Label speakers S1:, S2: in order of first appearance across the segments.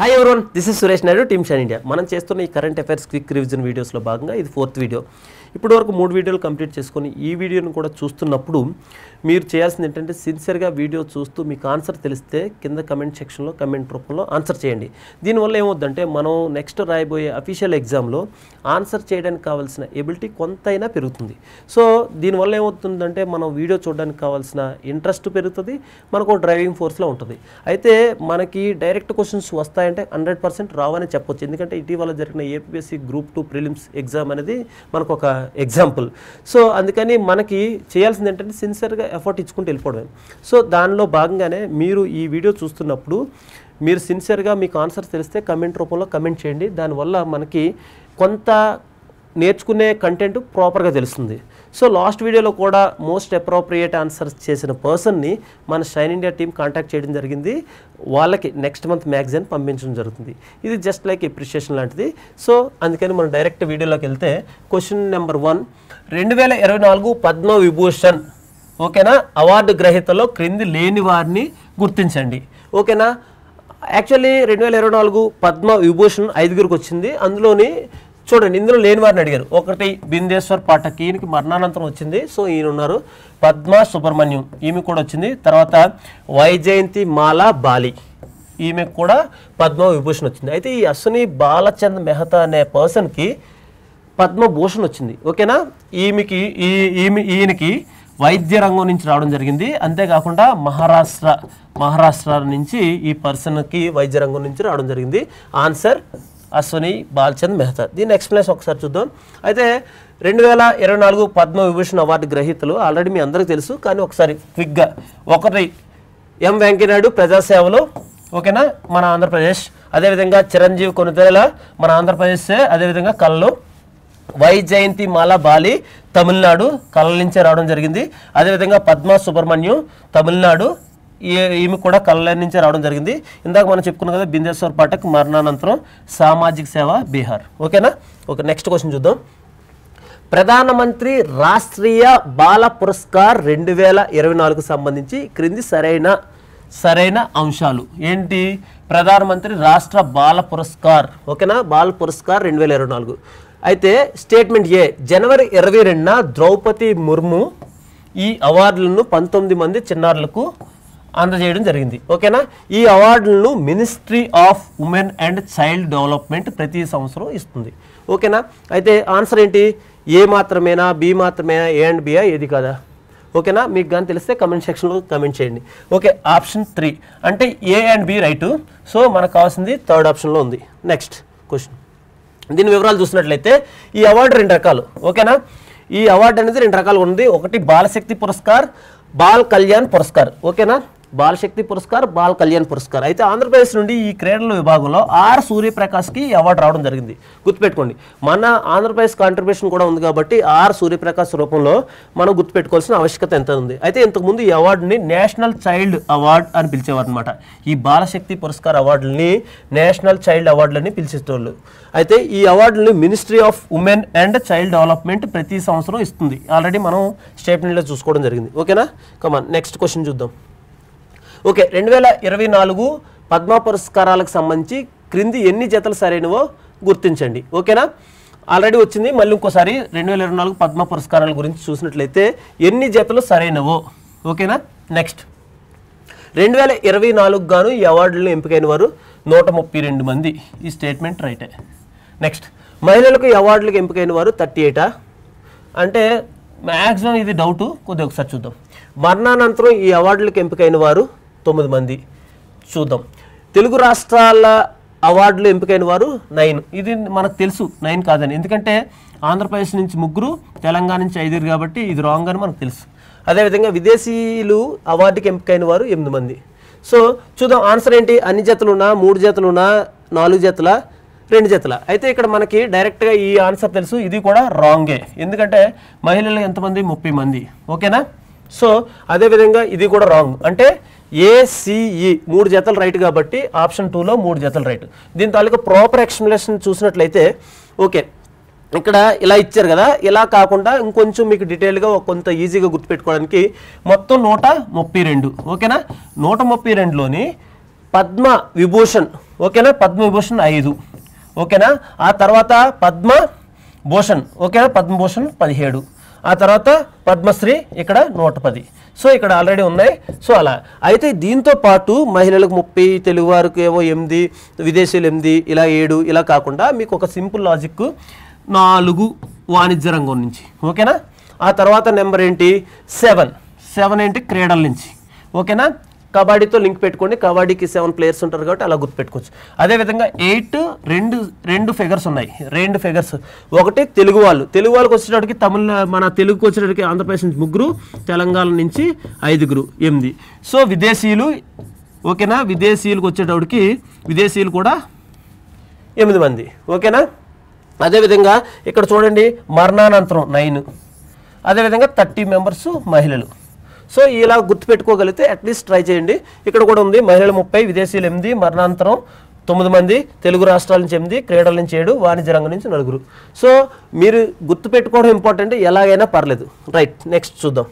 S1: hi everyone this is Suresh Naidu team Shine India మనం చేస్తున్న ఈ కరెంట్ అఫైర్స్ క్విక్ రివిజన్ వీడియోస్లో భాగంగా ఇది ఫోర్త్ వీడియో ఇప్పటి వరకు మూడు వీడియోలు కంప్లీట్ చేసుకొని ఈ వీడియోను కూడా చూస్తున్నప్పుడు మీరు చేయాల్సింది ఏంటంటే సిన్సియర్గా వీడియో చూస్తూ మీకు ఆన్సర్ తెలిస్తే కింద కమెంట్ సెక్షన్లో కమెంట్ రూపంలో ఆన్సర్ చేయండి దీనివల్ల ఏమవుద్దంటే మనం నెక్స్ట్ రాయబోయే అఫీషియల్ ఎగ్జామ్లో ఆన్సర్ చేయడానికి కావాల్సిన ఎబిలిటీ కొంతైనా పెరుగుతుంది సో దీనివల్ల ఏమవుతుందంటే మనం వీడియో చూడడానికి కావాల్సిన ఇంట్రెస్ట్ పెరుగుతుంది మనకు డ్రైవింగ్ ఫోర్స్లో ఉంటుంది అయితే మనకి డైరెక్ట్ క్వశ్చన్స్ వస్తాయంటే హండ్రెడ్ పర్సెంట్ రావని చెప్పొచ్చు ఎందుకంటే ఇటీవల జరిగిన APSC group two prelims exam అనేది మనకు ఒక ఎగ్జాంపుల్ సో అందుకని మనకి చేయాల్సింది ఏంటంటే సిన్సియర్గా ఎఫర్ట్ ఇచ్చుకుంటూ వెళ్ళిపోవడమే సో దానిలో భాగంగానే మీరు ఈ వీడియో చూస్తున్నప్పుడు మీరు సిన్సియర్గా మీకు ఆన్సర్ తెలిస్తే కమెంట్ రూపంలో కమెంట్ చేయండి దానివల్ల మనకి కొంత నేర్చుకునే కంటెంట్ ప్రాపర్గా తెలుస్తుంది సో లాస్ట్ వీడియోలో కూడా మోస్ట్ అప్రోప్రియేట్ ఆన్సర్స్ చేసిన పర్సన్ని మన షైన్ ఇండియా టీం కాంటాక్ట్ చేయడం జరిగింది వాళ్ళకి నెక్స్ట్ మంత్ మ్యాగజైన్ పంపించడం జరుగుతుంది ఇది జస్ట్ లైక్ ఎప్రిషియేషన్ లాంటిది సో అందుకని మనం డైరెక్ట్ వీడియోలోకి వెళ్తే క్వశ్చన్ నెంబర్ వన్ రెండు వేల ఇరవై నాలుగు పద్మ విభూషణ్ ఓకేనా అవార్డు గ్రహీతలో క్రింది లేని వారిని గుర్తించండి ఓకేనా యాక్చువల్లీ రెండు వేల ఇరవై నాలుగు పద్మ విభూషణ్ ఐదుగురికి వచ్చింది అందులోని చూడండి ఇందులో లేని వారిని అడిగారు ఒకటి బిందేశ్వర్ పాఠక్ ఈయనకి మరణానంతరం వచ్చింది సో ఈయన ఉన్నారు పద్మ సుబ్రహ్మణ్యం ఈమె కూడా వచ్చింది తర్వాత వైజయంతి మాలా బాలి ఈమెకు కూడా పద్మ విభూషణ్ వచ్చింది అయితే ఈ అశ్విని బాలచంద్ మెహతా అనే పర్సన్కి పద్మభూషణ్ వచ్చింది ఓకేనా ఈమెకి ఈ ఈమె ఈయనకి వైద్య రంగం నుంచి రావడం జరిగింది అంతేకాకుండా మహారాష్ట్ర మహారాష్ట్ర నుంచి ఈ పర్సన్కి వైద్య రంగం నుంచి రావడం జరిగింది ఆన్సర్ అశ్వని బాల్చంద్ మెహతా దీని ఎక్స్ప్లెనేషన్ ఒకసారి చూద్దాం అయితే రెండు వేల ఇరవై నాలుగు పద్మ విభూషణ్ అవార్డు గ్రహీతలు ఆల్రెడీ మీ అందరికీ తెలుసు కానీ ఒకసారి క్విక్గా ఒకటి ఎం వెంకయ్యనాయుడు ప్రజాసేవలో ఓకేనా మన ఆంధ్రప్రదేశ్ అదేవిధంగా చిరంజీవి కొనుతేల మన ఆంధ్రప్రదేశ్ అదేవిధంగా కళ్ళు వై జయంతి మాలా బాలి తమిళనాడు కళ్ళ నుంచే రావడం జరిగింది అదేవిధంగా పద్మా సుబ్రహ్మణ్యం తమిళనాడు ఈ- ఈమె కూడా కళ్ళ నుంచే రావడం జరిగింది ఇందాక మనం చెప్పుకున్నాం కదా బిందేశ్వర్ పాఠక్ మరణానంతరం సామాజిక సేవ బీహార్ ఓకేనా ఓకే నెక్స్ట్ క్వశ్చన్ చూద్దాం ప్రధానమంత్రి రాష్ట్రీయ బాల పురస్కార్ రెండు వేల ఇరవై నాలుగు సంబంధించి క్రింది సరైన సరైన అంశాలు ఏంటి ప్రధానమంత్రి రాష్ట్ర బాల పురస్కార్ ఓకేనా బాల పురస్కార్ రెండు వేల ఇరవై నాలుగు అయితే స్టేట్మెంట్ ఏ జనవరి ఇరవై రెండున ద్రౌపది ముర్ము ఈ అవార్డులను పంతొమ్మిది మంది చిన్నారులకు అందజేయడం జరిగింది ఓకేనా ఈ అవార్డులను ministry of women and child development ప్రతి సంవత్సరం ఇస్తుంది ఓకేనా అయితే ఆన్సర్ ఏంటి ఏ మాత్రమేనా బి మాత్రమేనా ఏ అండ్ బియా ఏది కాదా ఓకేనా మీకు కానీ తెలిస్తే కమెంట్ సెక్షన్లో కమెంట్ చేయండి ఓకే ఆప్షన్ త్రీ అంటే A and B right so మనకు కావాల్సింది థర్డ్ ఆప్షన్లో ఉంది నెక్స్ట్ క్వశ్చన్ దీని వివరాలు చూసినట్లయితే ఈ అవార్డు రెండు రకాలు ఓకేనా ఈ అవార్డు అనేది రెండు రకాలు ఉంది ఒకటి బాలశక్తి పురస్కార్ బాల్ కళ్యాణ్ పురస్కార్ ఓకేనా బాలశక్తి పురస్కార్ బాల్ కళ్యాణ్ పురస్కార్ అయితే ఆంధ్రప్రదేశ్ నుండి ఈ క్రీడల విభాగంలో ఆర్ సూర్యప్రకాష్కి ఈ అవార్డు రావడం జరిగింది గుర్తుపెట్టుకోండి మన ఆంధ్రప్రదేశ్ కాంట్రిబ్యూషన్ కూడా ఉంది కాబట్టి ఆర్ సూర్యప్రకాష్ రూపంలో మనం గుర్తుపెట్టుకోవాల్సిన ఆవశ్యకత ఎంత ఉంది అయితే ఇంతకుముందు ఈ అవార్డుని నేషనల్ చైల్డ్ అవార్డ్ అని పిలిచేవారు అనమాట ఈ బాలశక్తి పురస్కార్ అవార్డులని నేషనల్ చైల్డ్ అవార్డులని పిలిచేటోళ్ళు అయితే ఈ అవార్డుని ministry of women and child development ప్రతి సంవత్సరం ఇస్తుంది ఆల్రెడీ మనం స్టేట్మెంట్లో చూసుకోవడం జరిగింది ఓకేనా కమాన్ నెక్స్ట్ క్వశ్చన్ చూద్దాం ఓకే రెండు వేల ఇరవై నాలుగు పద్మ పురస్కారాలకు సంబంధించి క్రింది ఎన్ని జతలు సరైనవో గుర్తించండి ఓకేనా ఆల్రెడీ వచ్చింది మళ్ళీ ఇంకోసారి రెండు వేల ఇరవై నాలుగు పద్మ పురస్కారాల గురించి చూసినట్లయితే ఎన్ని జతలు సరైనవో ఓకేనా నెక్స్ట్ రెండు వేల ఇరవై నాలుగు గాను ఈ అవార్డులను ఎంపికైన వారు నూట ముప్పై రెండు మంది ఈ స్టేట్మెంట్ రైటే నెక్స్ట్ మహిళలకు ఈ అవార్డులకు ఎంపికైన వారు థర్టీ ఎయిటా అంటే మ్యాక్సిమం ఇది డౌట్ కొద్దిగా ఒకసారి చూద్దాం మరణానంతరం ఈ అవార్డులకు ఎంపికైన వారు తొమ్మిది మంది చూద్దాం తెలుగు రాష్ట్రాల అవార్డులు ఎంపికైన వారు నైన్ ఇది మనకు తెలుసు నైన్ కాదని ఎందుకంటే ఆంధ్రప్రదేశ్ నుంచి ముగ్గురు తెలంగాణ నుంచి ఐదుగురు కాబట్టి ఇది రాంగ్ అని మనకు తెలుసు అదేవిధంగా విదేశీయులు అవార్డుకి ఎంపికైన వారు ఎనిమిది మంది సో చూద్దాం ఆన్సర్ ఏంటి అన్ని జతలున్నా మూడు జతలున్నా నాలుగు జతల రెండు జతల అయితే ఇక్కడ మనకి డైరెక్ట్గా ఈ ఆన్సర్ తెలుసు ఇది కూడా రాంగే ఎందుకంటే మహిళలు ఎంతమంది ముప్పై మంది ఓకేనా సో అదేవిధంగా ఇది కూడా రాంగ్ అంటే ఏసిఈ మూడు జతలు రైట్ కాబట్టి ఆప్షన్ టూలో మూడు జతలు రైట్ దీని తాలూకా ప్రాపర్ ఎక్స్ప్లెనేషన్ చూసినట్లయితే ఓకే ఇక్కడ ఇలా ఇచ్చారు కదా ఇలా కాకుండా ఇంకొంచెం మీకు డీటెయిల్గా కొంత ఈజీగా గుర్తుపెట్టుకోవడానికి మొత్తం నూట ముప్పై రెండు ఓకేనా నూట ముప్పై రెండులోని పద్మ విభూషణ్ ఓకేనా పద్మవిభూషణ్ ఐదు ఓకేనా ఆ తర్వాత పద్మ భూషణ్ ఓకేనా పద్మభూషణ్ పదిహేడు ఆ తర్వాత పద్మశ్రీ ఇక్కడ నూట పది సో ఇక్కడ ఆల్రెడీ ఉన్నాయి సో అలా అయితే దీంతో పాటు మహిళలకు ముప్పై తెలుగు వారికి ఏవో ఎనిమిది విదేశీయులు ఎనిమిది ఇలా ఏడు ఇలా కాకుండా మీకు ఒక సింపుల్ లాజిక్ నాలుగు వాణిజ్య రంగం నుంచి ఓకేనా ఆ తర్వాత నెంబర్ ఏంటి సెవెన్ సెవెన్ ఏంటి క్రీడల నుంచి ఓకేనా కబడ్డీతో లింక్ పెట్టుకోండి కబడ్డీకి సెవెన్ ప్లేయర్స్ ఉంటారు కాబట్టి అలా గుర్తుపెట్టుకోవచ్చు అదేవిధంగా ఎయిట్ రెండు రెండు ఫిగర్స్ ఉన్నాయి రెండు ఫిగర్స్ ఒకటి తెలుగు వాళ్ళు తెలుగు వాళ్ళకి వచ్చేటప్పటికి తమిళ మన తెలుగుకి వచ్చేటప్పటికి ఆంధ్రప్రదేశ్ నుంచి ముగ్గురు తెలంగాణ నుంచి ఐదుగురు ఎనిమిది సో విదేశీయులు ఓకేనా విదేశీయులకు వచ్చేటప్పటికి విదేశీయులు కూడా ఎనిమిది మంది ఓకేనా అదేవిధంగా ఇక్కడ చూడండి మరణానంతరం నైన్ అదేవిధంగా థర్టీ మెంబర్స్ మహిళలు సో ఇలా గుర్తుపెట్టుకోగలిగితే అట్లీస్ట్ ట్రై చేయండి ఇక్కడ కూడా ఉంది మహిళలు ముప్పై విదేశీయులు ఎనిమిది మరణాంతరం తొమ్మిది మంది తెలుగు రాష్ట్రాల నుంచి ఎనిమిది క్రీడల నుంచి ఏడు వాణిజ్య రంగం నుంచి నలుగురు సో మీరు గుర్తుపెట్టుకోవడం ఇంపార్టెంట్ ఎలాగైనా పర్లేదు రైట్ నెక్స్ట్ చూద్దాం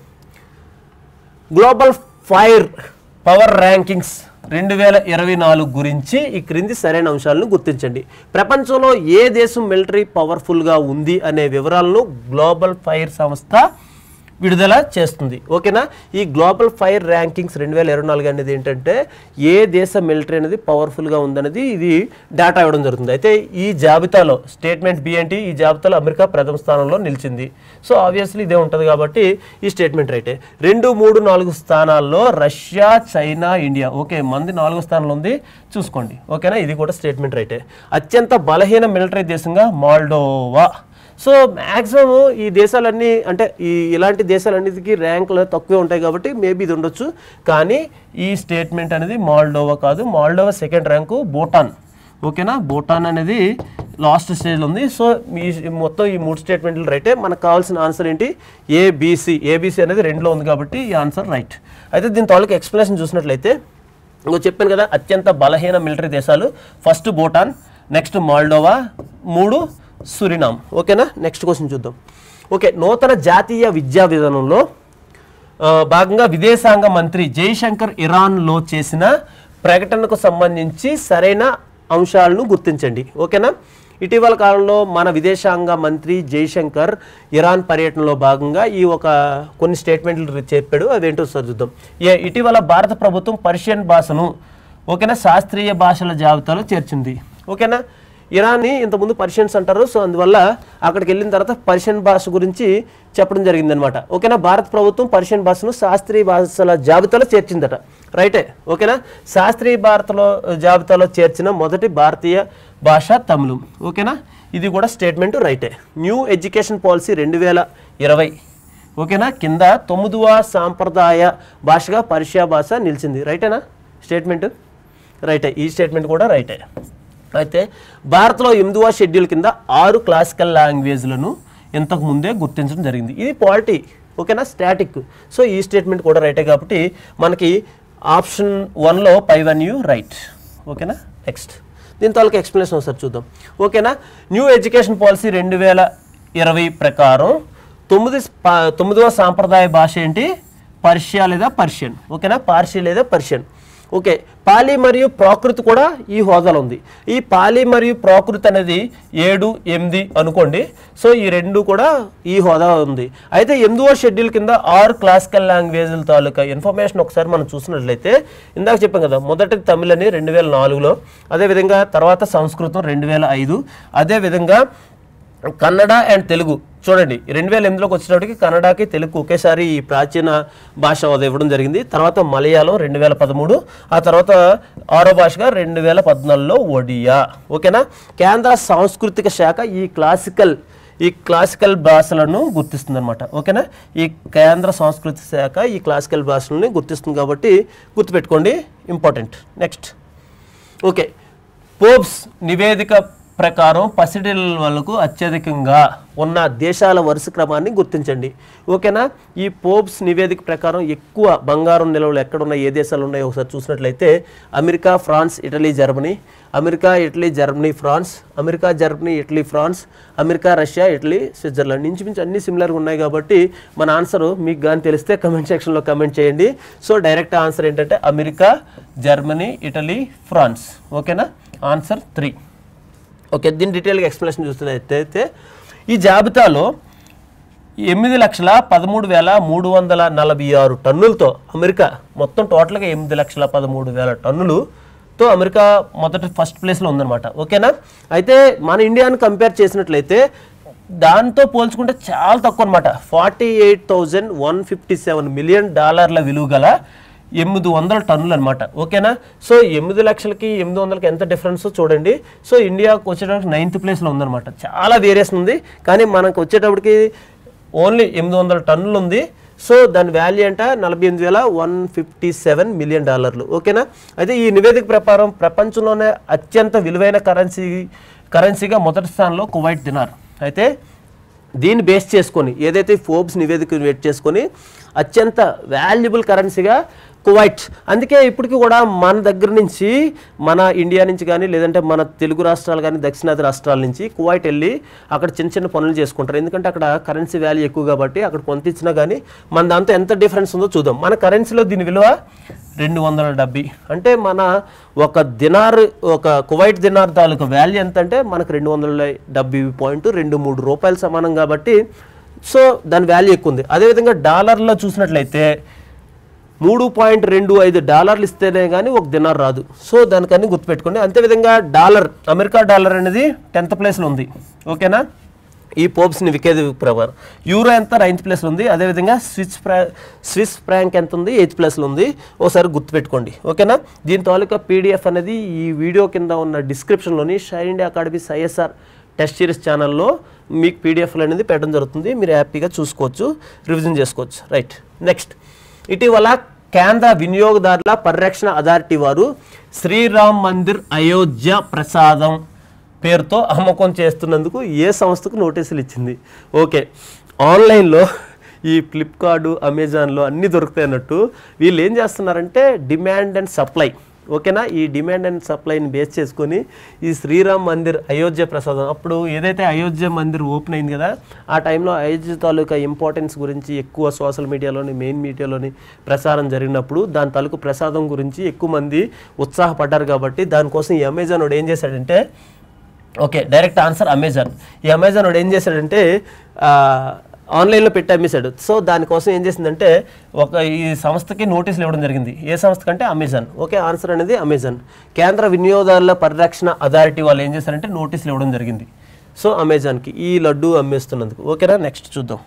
S1: గ్లోబల్ ఫైర్ పవర్ ర్యాంకింగ్స్ రెండు వేల ఇరవై నాలుగు గురించి ఈ క్రింది సరైన అంశాలను గుర్తించండి ప్రపంచంలో ఏ దేశం మిలిటరీ పవర్ఫుల్గా ఉంది అనే వివరాలను గ్లోబల్ ఫైర్ సంస్థ విడుదల చేస్తుంది ఓకేనా ఈ గ్లోబల్ ఫైర్ ర్యాంకింగ్స్ రెండు వేల ఇరవై నాలుగు అనేది ఏంటంటే ఏ దేశ మిలిటరీ అనేది పవర్ఫుల్గా ఉందనేది ఇది డేటా ఇవ్వడం జరుగుతుంది అయితే ఈ జాబితాలో స్టేట్మెంట్ బి ఏంటి ఈ జాబితాలో అమెరికా ప్రథమ స్థానంలో నిలిచింది సో ఆబ్వియస్లీ ఇదే ఉంటుంది కాబట్టి ఈ స్టేట్మెంట్ రైటే రెండు మూడు నాలుగు స్థానాల్లో రష్యా చైనా ఇండియా ఓకే మంది నాలుగో స్థానంలో ఉంది చూసుకోండి ఓకేనా ఇది కూడా స్టేట్మెంట్ రైటే అత్యంత బలహీన మిలిటరీ దేశంగా మాల్డోవా సో మ్యాక్సిమం ఈ దేశాలన్నీ అంటే ఈ ఇలాంటి దేశాలన్నిటికీ ర్యాంకులు తక్కువే ఉంటాయి కాబట్టి మేబీ ఇది ఉండొచ్చు కానీ ఈ స్టేట్మెంట్ అనేది మాల్డోవా కాదు మాల్డోవా సెకండ్ ర్యాంకు భూటాన్ ఓకేనా భూటాన్ అనేది లాస్ట్ స్టేజ్లో ఉంది సో మీ మొత్తం ఈ మూడు స్టేట్మెంట్లు రైటే మనకు కావాల్సిన ఆన్సర్ ఏంటి ఏబిసి ఏబిసి అనేది రెండులో ఉంది కాబట్టి ఈ ఆన్సర్ రైట్ అయితే దీని తాలూకు ఎక్స్ప్లెనేషన్ చూసినట్లయితే ఇంకో చెప్పాను కదా అత్యంత బలహీన మిలిటరీ దేశాలు ఫస్ట్ భూటాన్ నెక్స్ట్ మాల్డోవా మూడు సురినామ్ ఓకేనా నెక్స్ట్ క్వశ్చన్ చూద్దాం ఓకే నూతన జాతీయ విద్యా విధానంలో ఆ, భాగంగా విదేశాంగ మంత్రి జైశంకర్ ఇరాన్లో చేసిన ప్రకటనకు సంబంధించి సరైన అంశాలను గుర్తించండి ఓకేనా ఇటీవల కాలంలో మన విదేశాంగ మంత్రి జైశంకర్ ఇరాన్ పర్యటనలో భాగంగా ఈ ఒక కొన్ని స్టేట్మెంట్లు చెప్పాడు అవేంటో సార్ చూద్దాం ఏ ఇటీవల భారత ప్రభుత్వం పర్షియన్ భాషను ఓకేనా శాస్త్రీయ భాషల జాబితాలో చేర్చింది ఓకేనా ఇరాన్ని ఇంతకుముందు పర్షియన్స్ అంటారు సో అందువల్ల అక్కడికి వెళ్ళిన తర్వాత పర్షియన్ భాష గురించి చెప్పడం జరిగిందనమాట ఓకేనా భారత ప్రభుత్వం పర్షియన్ భాషను శాస్త్రీయ భాషల జాబితాలో చేర్చిందట రైటే ఓకేనా శాస్త్రీయ భారతలో జాబితాలో చేర్చిన మొదటి భారతీయ భాష తమిళం ఓకేనా ఇది కూడా స్టేట్మెంట్ రైటే న్యూ ఎడ్యుకేషన్ పాలసీ రెండు వేల ఇరవై ఓకేనా కింద తొమ్మిదవ సాంప్రదాయ భాషగా పర్షియా భాష నిలిచింది రైటేనా స్టేట్మెంట్ రైటే ఈ స్టేట్మెంట్ కూడా రైటే అయితే భారత్లో ఎనిమిదవ షెడ్యూల్ కింద ఆరు క్లాసికల్ లాంగ్వేజ్లను ఇంతకు ముందే గుర్తించడం జరిగింది ఇది పాలిటీ ఓకేనా స్టాటిక్ సో ఈ స్టేట్మెంట్ కూడా రైటే కాబట్టి మనకి ఆప్షన్ వన్లో పై వన్ యూ రైట్ ఓకేనా నెక్స్ట్ దీని తాలూకు ఎక్స్ప్లెనేషన్ ఒకసారి చూద్దాం ఓకేనా న్యూ ఎడ్యుకేషన్ పాలసీ రెండు వేల ఇరవై ప్రకారం తొమ్మిది ప- తొమ్మిదవ సాంప్రదాయ భాష ఏంటి పర్షియా లేదా పర్షియన్ ఓకేనా పార్షి లేదా పర్షియన్ ఓకే పాలి మరియు ప్రాకృతి కూడా ఈ హోదాలో ఉంది ఈ పాలి మరియు ప్రాకృతి అనేది ఏడు ఎనిమిది అనుకోండి సో ఈ రెండు కూడా ఈ హోదా ఉంది అయితే ఎనిమిదవ షెడ్యూల్ కింద ఆరు క్లాసికల్ లాంగ్వేజ్ల తాలూకా ఇన్ఫర్మేషన్ ఒకసారి మనం చూసినట్లయితే ఇందాక చెప్పాం కదా మొదటి తమిళ్ అని రెండు వేల నాలుగులో అదేవిధంగా తర్వాత సంస్కృతం రెండు వేల ఐదు అదేవిధంగా కన్నడ అండ్ తెలుగు చూడండి రెండు వేల ఎనిమిదిలోకి వచ్చేటప్పటికి కన్నడకి తెలుగు ఒకేసారి ఈ ప్రాచీన భాష హోదా ఇవ్వడం జరిగింది తర్వాత మలయాళం రెండు వేల పదమూడు ఆ తర్వాత ఆరో భాషగా రెండు వేల పద్నాలుగులో ఒడియా ఓకేనా కేంద్ర సాంస్కృతిక శాఖ ఈ క్లాసికల్ ఈ క్లాసికల్ భాషలను గుర్తిస్తుంది అనమాట ఓకేనా ఈ కేంద్ర సాంస్కృతిక శాఖ ఈ క్లాసికల్ భాషలని గుర్తిస్తుంది కాబట్టి గుర్తుపెట్టుకోండి ఇంపార్టెంట్ నెక్స్ట్ ఓకే పోబ్స్ నివేదిక ప్రకారం పసిడిల వాళ్ళకు అత్యధికంగా ఉన్న దేశాల వరుస క్రమాన్ని గుర్తించండి ఓకేనా ఈ పోప్స్ నివేదిక ప్రకారం ఎక్కువ బంగారం నిల్వలు ఎక్కడున్న ఏ దేశాలు ఉన్నాయో ఒకసారి చూసినట్లయితే America France Italy Germany America Italy Germany France America Germany Italy France America Russia Italy Switzerland ఇంచుమించు అన్ని సిమిలర్గా ఉన్నాయి కాబట్టి మన ఆన్సర్ మీకు కానీ తెలిస్తే కమెంట్ సెక్షన్లో కమెంట్ చేయండి సో డైరెక్ట్ ఆన్సర్ ఏంటంటే అమెరికా జర్మనీ ఇటలీ ఫ్రాన్స్ ఓకేనా ఆన్సర్ త్రీ ఓకే దీని డీటెయిల్గా ఎక్స్ప్లెనేషన్ చూస్తున్నట్టయితే ఈ జాబితాలో ఎనిమిది లక్షల పదమూడు వేల మూడు వందల నలభై ఆరు టన్నులతో అమెరికా మొత్తం టోటల్గా ఎనిమిది లక్షల పదమూడు వేల టన్నులుతో అమెరికా మొదటి ఫస్ట్ ప్లేస్లో ఉందన్నమాట ఓకేనా అయితే మన ఇండియాని కంపేర్ చేసినట్లయితే దాంతో పోల్చుకుంటే చాలా తక్కువ అనమాట forty eight thousand one fifty seven million డాలర్ల విలువ గల ఎనిమిది వందల టన్నులు అనమాట ఓకేనా సో ఎనిమిది లక్షలకి ఎనిమిది వందలకి ఎంత డిఫరెన్స్ చూడండి సో ఇండియాకు వచ్చేటప్పటికి నైన్త్ ప్లేస్లో ఉందన్నమాట చాలా వేరియేషన్ ఉంది కానీ మనకు వచ్చేటప్పటికి ఓన్లీ ఎనిమిది వందల టన్నులు ఉంది సో దాని వాల్యూ అంట నలభై ఎనిమిది వేల వన్ ఫిఫ్టీ సెవెన్ మిలియన్ డాలర్లు ఓకేనా అయితే ఈ నివేదిక ప్రకారం ప్రపంచంలోనే అత్యంత విలువైన కరెన్సీ కరెన్సీగా మొదటి స్థానంలో కువైట్ దినార్ అయితే దీన్ని బేస్ చేసుకొని ఏదైతే ఫోర్బ్స్ నివేదిక వెయిట్ చేసుకొని అత్యంత వాల్యుబుల్ కరెన్సీగా కువైట్ అందుకే ఇప్పటికీ కూడా మన దగ్గర నుంచి మన ఇండియా నుంచి కానీ లేదంటే మన తెలుగు రాష్ట్రాలు కానీ దక్షిణాది రాష్ట్రాల నుంచి కువైట్ వెళ్ళి అక్కడ చిన్న చిన్న పనులు చేసుకుంటారు ఎందుకంటే అక్కడ కరెన్సీ వాల్యూ ఎక్కువ కాబట్టి అక్కడ కొంత ఇచ్చినా కానీ మన దాంతో ఎంత డిఫరెన్స్ ఉందో చూద్దాం మన కరెన్సీలో దీని విలువ రెండు వందల డెబ్బై అంటే మన ఒక దినార్ ఒక కువైట్ దినార్ తాలూకు వాల్యూ ఎంత అంటే మనకు రెండు వందల డెబ్బై పాయింట్ రెండు మూడు రూపాయలు సమానం కాబట్టి సో దాని వాల్యూ ఎక్కువ ఉంది అదేవిధంగా డాలర్లో చూసినట్లయితే మూడు పాయింట్ రెండు ఐదు డాలర్లు ఇస్తేనే కానీ ఒక దినార్ రాదు సో దానికన్నీ గుర్తుపెట్టుకోండి అంతేవిధంగా డాలర్ అమెరికా డాలర్ అనేది టెన్త్ ప్లేస్లో ఉంది ఓకేనా ఈ పోప్స్ని వికేది ప్రకారం యూరో ఎంత నైన్త్ ప్లేస్లో ఉంది అదేవిధంగా స్విస్ ఫ్రా స్విస్ ఫ్రాంక్ ఎంత ఉంది ఎయిత్ ప్లేస్లో ఉంది ఒకసారి గుర్తుపెట్టుకోండి ఓకేనా దీని తాలూకా పీడిఎఫ్ అనేది ఈ వీడియో కింద ఉన్న డిస్క్రిప్షన్లోని Shine India academy ISR test series ఛానల్లో మీకు పీడిఎఫ్లు అనేది పెట్టడం జరుగుతుంది మీరు హ్యాపీగా చూసుకోవచ్చు రివిజన్ చేసుకోవచ్చు రైట్ నెక్స్ట్ ఇటీవల కేంద్ర వినియోగదారుల పరిరక్షణ అథారిటీ వారు శ్రీరామ్ మందిర్ అయోధ్య ప్రసాదం పేరుతో అమ్మకం చేస్తున్నందుకు ఏ సంస్థకు నోటీసులు ఇచ్చింది ఓకే ఆన్లైన్లో ఈ ఫ్లిప్కార్ట్ అమెజాన్లో అన్నీ దొరుకుతాయి అన్నట్టు వీళ్ళు ఏం చేస్తున్నారంటే డిమాండ్ అండ్ సప్లై ఓకేనా ఈ డిమాండ్ అండ్ సప్లైని బేస్ చేసుకొని ఈ శ్రీరామ్ మందిర్ అయోధ్య ప్రసాదం అప్పుడు ఏదైతే అయోధ్య మందిర్ ఓపెన్ అయింది కదా ఆ టైంలో అయోధ్య తాలూకా ఇంపార్టెన్స్ గురించి ఎక్కువ సోషల్ మీడియాలోని మెయిన్ మీడియాలోని ప్రసారం జరిగినప్పుడు దాని తాలూకు ప్రసాదం గురించి ఎక్కువ మంది ఉత్సాహపడ్డారు కాబట్టి దానికోసం ఈ అమెజాన్ వాడు ఏం చేశాడంటే ఓకే డైరెక్ట్ ఆన్సర్ అమెజాన్ ఈ అమెజాన్ వాడు ఏం చేశాడంటే ఆ, ఆన్లైన్లో పెట్టి అమ్మేశాడు సో దానికోసం ఏం చేసిందంటే ఒక ఈ సంస్థకి నోటీసులు ఇవ్వడం జరిగింది ఏ సంస్థ కంటే అమెజాన్ ఓకే ఆన్సర్ అనేది అమెజాన్ కేంద్ర వినియోగదారుల పరిరక్షణ అథారిటీ వాళ్ళు ఏం చేశారంటే నోటీసులు ఇవ్వడం జరిగింది సో అమెజాన్కి ఈ లడ్డు అమ్మేస్తున్నందుకు ఓకేనా నెక్స్ట్ చూద్దాం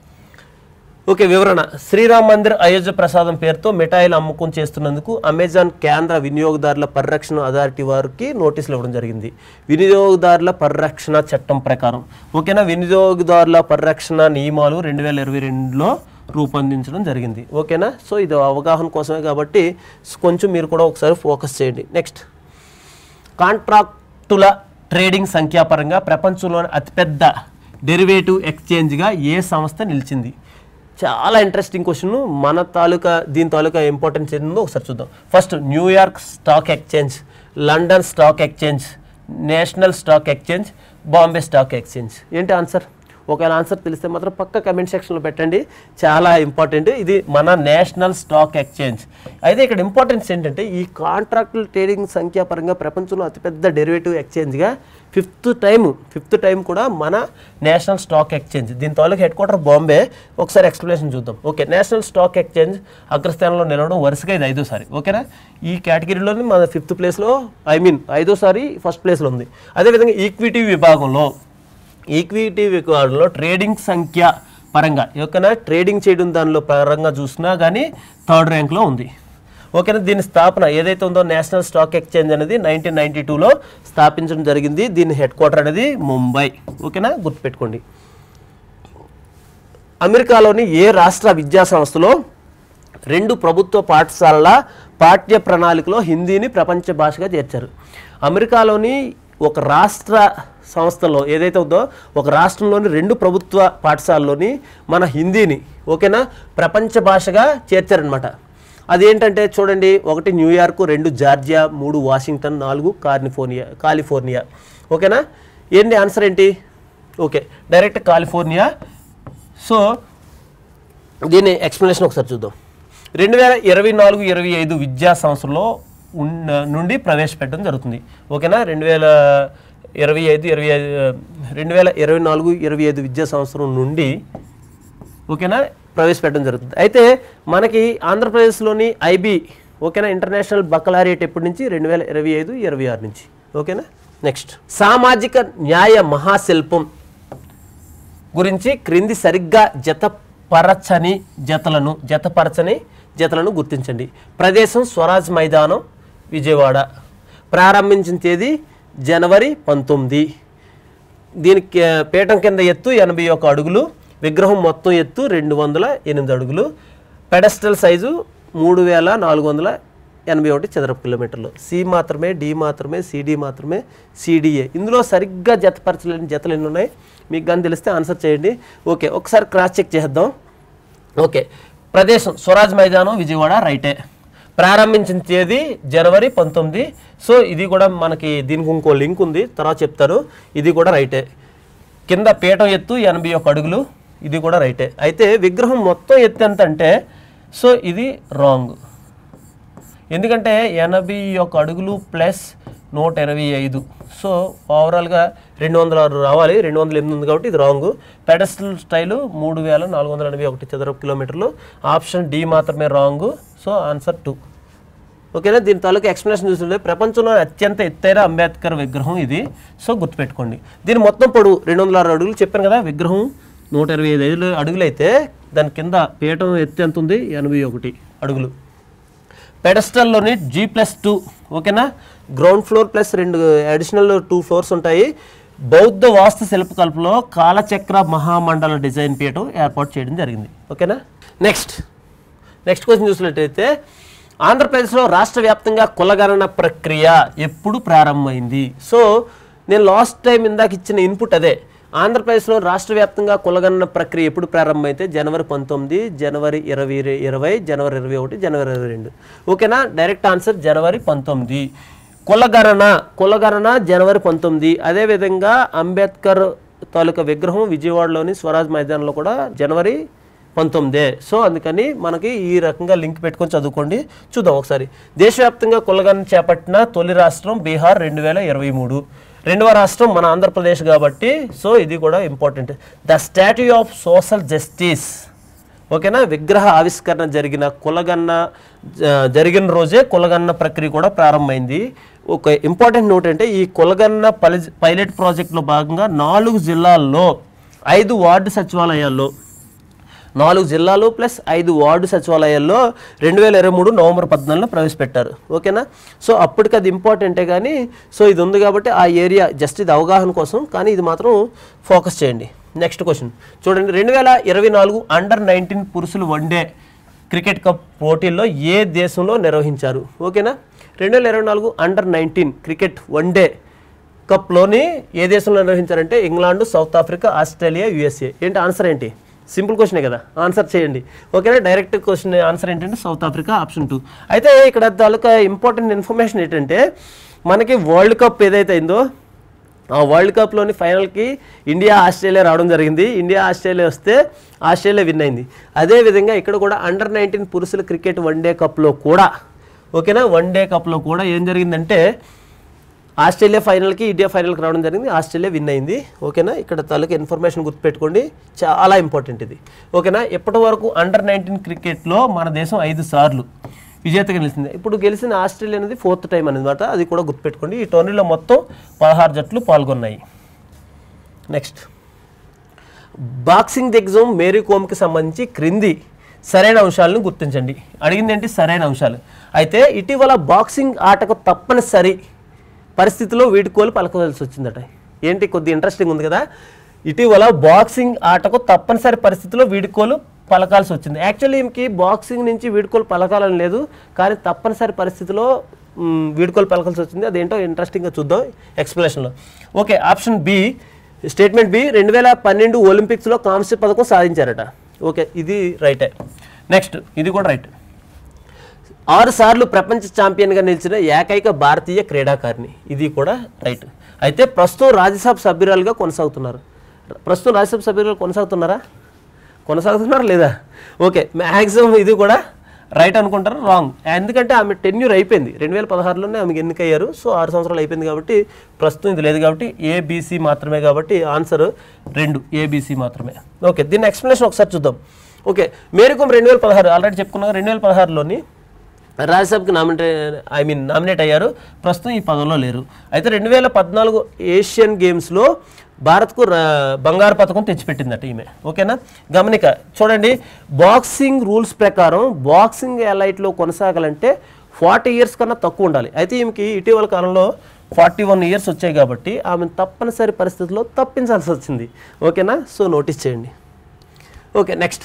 S1: ఓకే వివరణ శ్రీరామ్ మందిర్ అయోధ్య ప్రసాదం పేరుతో మిఠాయిలు అమ్మకం చేస్తున్నందుకు అమెజాన్ కేంద్ర వినియోగదారుల పరిరక్షణ అథారిటీ వారికి నోటీసులు ఇవ్వడం జరిగింది వినియోగదారుల పరిరక్షణ చట్టం ప్రకారం ఓకేనా వినియోగదారుల పరిరక్షణ నియమాలు రెండు వేల ఇరవై రెండులో రూపొందించడం జరిగింది ఓకేనా సో ఇది అవగాహన కోసమే కాబట్టి కొంచెం మీరు కూడా ఒకసారి ఫోకస్ చేయండి నెక్స్ట్ కాంట్రాక్టుల ట్రేడింగ్ సంఖ్యాపరంగా ప్రపంచంలోని అతిపెద్ద డెరివేటివ్ ఎక్స్చేంజ్గా ఏ సంస్థ నిలిచింది చాలా ఇంట్రెస్టింగ్ క్వశ్చన్ మన తాలూకా దీని తాలూకా ఇంపార్టెన్స్ ఏందో ఒకసారి చూద్దాం first New York stock exchange London stock exchange national stock exchange Bombay stock exchange ఏంటి ఆన్సర్ ఒకవేళ ఆన్సర్ తెలిస్తే మాత్రం పక్క కమెంట్ సెక్షన్లో పెట్టండి చాలా ఇంపార్టెంట్ ఇది మన నేషనల్ స్టాక్ ఎక్స్చేంజ్ అయితే ఇక్కడ ఇంపార్టెన్స్ ఏంటంటే ఈ కాంట్రాక్టుల ట్రేడింగ్ సంఖ్యాపరంగా ప్రపంచంలో అతిపెద్ద డెరివేటివ్ ఎక్స్చేంజ్గా ఫిఫ్త్ టైం ఫిఫ్త్ టైం కూడా మన నేషనల్ స్టాక్ ఎక్స్చేంజ్ దీని తాలూకు హెడ్ క్వార్టర్ బాంబే ఒకసారి ఎక్స్ప్లెనేషన్ చూద్దాం ఓకే నేషనల్ స్టాక్ ఎక్స్చేంజ్ అగ్రస్థానంలో నిలవడం వరుసగా ఇది ఐదోసారి ఓకేనా ఈ కేటగిరీలోని మన ఫిఫ్త్ ప్లేస్లో ఐ మీన్ ఐదోసారి ఫస్ట్ ప్లేస్లో ఉంది అదేవిధంగా ఈక్విటీ విభాగంలో ఈక్విటీ విభాగంలో ట్రేడింగ్ సంఖ్య పరంగా ఓకేనా ట్రేడింగ్ చేయడం దానిలో పరంగా చూసినా కానీ థర్డ్ ర్యాంక్లో ఉంది ఓకేనా దీని స్థాపన ఏదైతే ఉందో నేషనల్ స్టాక్ ఎక్స్చేంజ్ అనేది నైన్టీన్ నైన్టీ టూలో స్థాపించడం జరిగింది దీని హెడ్ క్వార్టర్ అనేది ముంబై ఓకేనా గుర్తుపెట్టుకోండి అమెరికాలోని ఏ రాష్ట్ర విద్యా సంస్థలో రెండు ప్రభుత్వ పాఠశాలల పాఠ్య ప్రణాళికలో హిందీని ప్రపంచ భాషగా చేర్చారు అమెరికాలోని ఒక రాష్ట్ర సంస్థలో ఏదైతే ఉందో ఒక రాష్ట్రంలోని రెండు ప్రభుత్వ పాఠశాలలోని మన హిందీని ఓకేనా ప్రపంచ భాషగా చేర్చారనమాట అదేంటంటే చూడండి ఒకటి న్యూయార్క్ రెండు జార్జియా మూడు వాషింగ్టన్ నాలుగు కాలిఫోర్నియా కాలిఫోర్నియా ఓకేనా ఏంటి ఆన్సర్ ఏంటి ఓకే డైరెక్ట్ కాలిఫోర్నియా సో దీని ఎక్స్ప్లెనేషన్ ఒకసారి చూద్దాం రెండు వేల ఇరవై నాలుగు ఇరవై ఐదు విద్యా సంవత్సరంలో ఉన్న నుండి ప్రవేశపెట్టడం జరుగుతుంది ఓకేనా రెండు వేల ఇరవై ఐదు ఇరవై ఐదు రెండు వేల ఇరవై నాలుగు ఇరవై ఐదు విద్యా సంవత్సరం నుండి ఓకేనా ప్రవేశపెట్టడం జరుగుతుంది అయితే మనకి ఆంధ్రప్రదేశ్లోని ఐబీ ఓకేనా ఇంటర్నేషనల్ బకలారియట్ ఎప్పటి నుంచి రెండు వేల ఇరవై ఐదు ఇరవై ఆరు నుంచి ఓకేనా నెక్స్ట్ సామాజిక న్యాయ మహాశిల్పం గురించి క్రింది సరిగ్గా జతపరచని జతలను జతపరచని జతలను గుర్తించండి ప్రదేశం స్వరాజ్ మైదానం విజయవాడ ప్రారంభించిన తేదీ జనవరి పంతొమ్మిది దీనికి ఆ, పీఠం కింద ఎత్తు ఎనభై ఒక అడుగులు విగ్రహం మొత్తం ఎత్తు రెండు వందల ఎనిమిది అడుగులు పెడస్టల్ సైజు మూడు వేల నాలుగు వందల ఎనభై ఒకటి చదరపు కిలోమీటర్లు సి మాత్రమే డి మాత్రమే సిడి మాత్రమే సిడిఏ ఇందులో సరిగ్గా జతపరచలేని జతలు ఎన్ని ఉన్నాయి మీకు కానీ తెలిస్తే ఆన్సర్ చేయండి ఓకే ఒకసారి క్రాస్ చెక్ చేద్దాం ఓకే ప్రదేశం స్వరాజ్ మైదానం విజయవాడ రైటే ప్రారంభించిన తేదీ జనవరి పంతొమ్మిది సో ఇది కూడా మనకి దీనికి ఇంకో లింక్ ఉంది తర్వాత చెప్తారు ఇది కూడా రైటే కింద పీఠం ఎత్తు ఎనభై ఒక అడుగులు ఇది కూడా రైటే అయితే విగ్రహం మొత్తం ఎత్తు ఎంత అంటే సో ఇది రాంగ్ ఎందుకంటే ఎనభై ఒక అడుగులు ప్లస్ నూట ఇరవై ఐదు సో ఓవరాల్గా రెండు వందల ఆరు రావాలి రెండు వందల ఎనిమిది ఉంది కాబట్టి ఇది రాంగ్ పెడస్టల్ స్టైలు మూడు వేల నాలుగు వందల ఎనభై ఒకటి చదరపు కిలోమీటర్లు ఆప్షన్ డి మాత్రమే రాంగ్ సో ఆన్సర్ టూ ఓకేనా దీని తాలూకు ఎక్స్ప్లెనేషన్ చూస్తుంటే ప్రపంచంలో అత్యంత ఎత్తైన అంబేద్కర్ విగ్రహం ఇది సో గుర్తుపెట్టుకోండి దీని మొత్తం పొడవు రెండు వందల ఆరు అడుగులు చెప్పాను కదా విగ్రహం నూట ఇరవై ఐదు ఐదు అడుగులు అయితే దాని కింద పీఠం ఎత్తు ఎంత ఉంది ఎనభై ఒకటి అడుగులు పెడస్టల్లోని జీ ప్లస్ టూ ఓకేనా గ్రౌండ్ ఫ్లోర్ ప్లస్ రెండు అడిషనల్ టూ ఫ్లోర్స్ ఉంటాయి బౌద్ధ వాస్తు శిల్పకల్పలో కాలచక్ర మహామండల డిజైన్ పీఠం ఏర్పాటు చేయడం జరిగింది ఓకేనా నెక్స్ట్ నెక్స్ట్ క్వశ్చన్ చూసినట్టయితే ఆంధ్రప్రదేశ్లో రాష్ట్ర వ్యాప్తంగా కులగణన ప్రక్రియ ఎప్పుడు ప్రారంభమైంది సో నేను లాస్ట్ టైం ఇందాక ఇచ్చిన ఇన్పుట్ అదే ఆంధ్రప్రదేశ్లో రాష్ట్ర వ్యాప్తంగా కులగణన ప్రక్రియ ఎప్పుడు ప్రారంభమైతే జనవరి పంతొమ్మిది జనవరి ఇరవై ఇరవై జనవరి ఇరవై ఒకటి జనవరి ఇరవై రెండు ఓకేనా డైరెక్ట్ ఆన్సర్ జనవరి పంతొమ్మిది కులగణన కులగణన జనవరి పంతొమ్మిది అదేవిధంగా అంబేద్కర్ తాలూకా విగ్రహం విజయవాడలోని స్వరాజ్ మైదానంలో కూడా జనవరి పంతొమ్మిదే సో అందుకని మనకి ఈ రకంగా లింక్ పెట్టుకొని చదువుకోండి చూద్దాం ఒకసారి దేశవ్యాప్తంగా కులగణన చేపట్టిన తొలి రాష్ట్రం బీహార్ రెండు వేల ఇరవై మూడు రెండవ రాష్ట్రం మన ఆంధ్రప్రదేశ్ కాబట్టి సో ఇది కూడా important the statue of social justice ఓకేనా విగ్రహ ఆవిష్కరణ జరిగిన కులగన్న జ- జరిగిన రోజే కులగన్న ప్రక్రియ కూడా ప్రారంభమైంది ఒక ఇంపార్టెంట్ నోట్ అంటే ఈ కులగన్న పలి పైలట్ ప్రాజెక్టులో భాగంగా నాలుగు జిల్లాల్లో ఐదు వార్డు సచివాలయాల్లో నాలుగు జిల్లాలు ప్లస్ ఐదు వార్డు సచివాలయాల్లో రెండు వేల ఇరవై మూడు నవంబర్ పద్నాలుగులో ప్రవేశపెట్టారు ఓకేనా సో అప్పటికి అది ఇంపార్టెంటే కానీ సో ఇది ఉంది కాబట్టి ఆ ఏరియా జస్ట్ ఇది అవగాహన కోసం కానీ ఇది మాత్రం ఫోకస్ చేయండి నెక్స్ట్ క్వశ్చన్ చూడండి రెండు వేల ఇరవై నాలుగు అండర్ నైన్టీన్ పురుషులు వన్డే క్రికెట్ కప్ పోటీల్లో ఏ దేశంలో నిర్వహించారు ఓకేనా రెండు వేల ఇరవై నాలుగు అండర్ నైన్టీన్ క్రికెట్ వన్డే కప్లోని ఏ దేశంలో నిర్వహించారంటే England South Africa Australia USA ఏంటి ఆన్సర్ ఏంటి సింపుల్ క్వశ్చనే కదా ఆన్సర్ చేయండి ఓకేనా డైరెక్ట్ క్వశ్చన్ ఆన్సర్ ఏంటంటే సౌత్ ఆఫ్రికా ఆప్షన్ టూ అయితే ఇక్కడ తాలూకా ఇంపార్టెంట్ ఇన్ఫర్మేషన్ ఏంటంటే మనకి వరల్డ్ కప్ ఏదైతే అయిందో ఆ వరల్డ్ కప్లోని ఫైనల్కి ఇండియా ఆస్ట్రేలియా రావడం జరిగింది ఇండియా ఆస్ట్రేలియా వస్తే ఆస్ట్రేలియా విన్ అయింది అదేవిధంగా ఇక్కడ కూడా అండర్ నైన్టీన్ పురుషుల క్రికెట్ వన్ డే కప్లో కూడా ఓకేనా వన్ డే కప్లో కూడా ఏం జరిగిందంటే ఆస్ట్రేలియా ఫైనల్కి ఇండియా ఫైనల్కి రావడం జరిగింది ఆస్ట్రేలియా విన్ అయింది ఓకేనా ఇక్కడ తాలూకా ఇన్ఫర్మేషన్ గుర్తుపెట్టుకోండి చాలా ఇంపార్టెంట్ ఇది ఓకేనా ఇప్పటి వరకు అండర్ నైన్టీన్ క్రికెట్లో మన దేశం ఐదు సార్లు విజేతగా నిలిచింది ఇప్పుడు గెలిచిన ఆస్ట్రేలియా అనేది ఫోర్త్ టైం అనమాట అది కూడా గుర్తుపెట్టుకోండి ఈ టోర్నీలో మొత్తం పదహారు జట్లు పాల్గొన్నాయి నెక్స్ట్ బాక్సింగ్ దిగ్గజం మేరీ కోమ్కి సంబంధించి క్రింది సరైన అంశాలను గుర్తించండి అడిగింది ఏంటి సరైన అంశాలు అయితే ఇటీవల బాక్సింగ్ ఆటకు తప్పనిసరి పరిస్థితిలో వీడుకోలు పలకవలసి వచ్చిందట ఏంటి కొద్ది ఇంట్రెస్టింగ్ ఉంది కదా ఇటీవల బాక్సింగ్ ఆటకు తప్పనిసరి పరిస్థితిలో వీడుకోలు పలకాల్సి వచ్చింది యాక్చువల్లీ ఈమెకి బాక్సింగ్ నుంచి వీడుకోలు పలకాలని లేదు కానీ తప్పనిసరి పరిస్థితిలో మ్, వీడుకోలు పలకాల్సి వచ్చింది అదేంటో ఇంట్రెస్టింగ్గా చూద్దాం ఎక్స్ప్లెనేషన్లో okay option B statement B రెండు వేల పన్నెండు ఒలింపిక్స్లో కాంస్య పథకం సాధించారట ఓకే ఇది రైటే నెక్స్ట్ ఇది కూడా రైట్ ఆరు సార్లు ప్రపంచ ఛాంపియన్గా నిలిచిన ఏకైక భారతీయ క్రీడాకారిణి ఇది కూడా రైట్ అయితే ప్రస్తుతం రాజ్యసభ సభ్యురాలుగా కొనసాగుతున్నారు ప్రస్తుతం రాజ్యసభ సభ్యురాలు కొనసాగుతున్నారా కొనసాగుతున్నారా లేదా ఓకే మ్యాక్సిమం ఇది కూడా రైట్ అనుకుంటారు రాంగ్ ఎందుకంటే ఆమె టెన్యూర్ అయిపోయింది రెండు వేల పదహారులోనే ఆమెకి ఎన్నికయ్యారు సో ఆరు సంవత్సరాలు అయిపోయింది కాబట్టి ప్రస్తుతం ఇది లేదు కాబట్టి ఏబీసీ మాత్రమే కాబట్టి ఆన్సర్ రెండు ఏబీసీ మాత్రమే ఓకే దీని ఎక్స్ప్లెనేషన్ ఒకసారి చూద్దాం ఓకే మేరీకోమ్ రెండు వేల పదహారు ఆల్రెడీ చెప్పుకున్నాం రెండు వేల పదహారులోని రాజ్యసభకి నామినేట్ ఐ మీన్ నామినేట్ అయ్యారు ప్రస్తుతం ఈ పదవిలో లేరు అయితే రెండు వేల పద్నాలుగు ఏషియన్ గేమ్స్లో భారత్కు రా- బంగారు పథకం తెచ్చిపెట్టిందట ఈమె ఓకేనా గమనిక చూడండి బాక్సింగ్ రూల్స్ ప్రకారం బాక్సింగ్ ఎలైట్లో కొనసాగాలంటే ఫార్టీ ఇయర్స్ కన్నా తక్కువ ఉండాలి అయితే ఈమెకి ఇటీవల కాలంలో ఫార్టీ వన్ ఇయర్స్ వచ్చాయి కాబట్టి ఆమె తప్పనిసరి పరిస్థితుల్లో తప్పించాల్సి వచ్చింది ఓకేనా సో నోటీస్ చేయండి okay next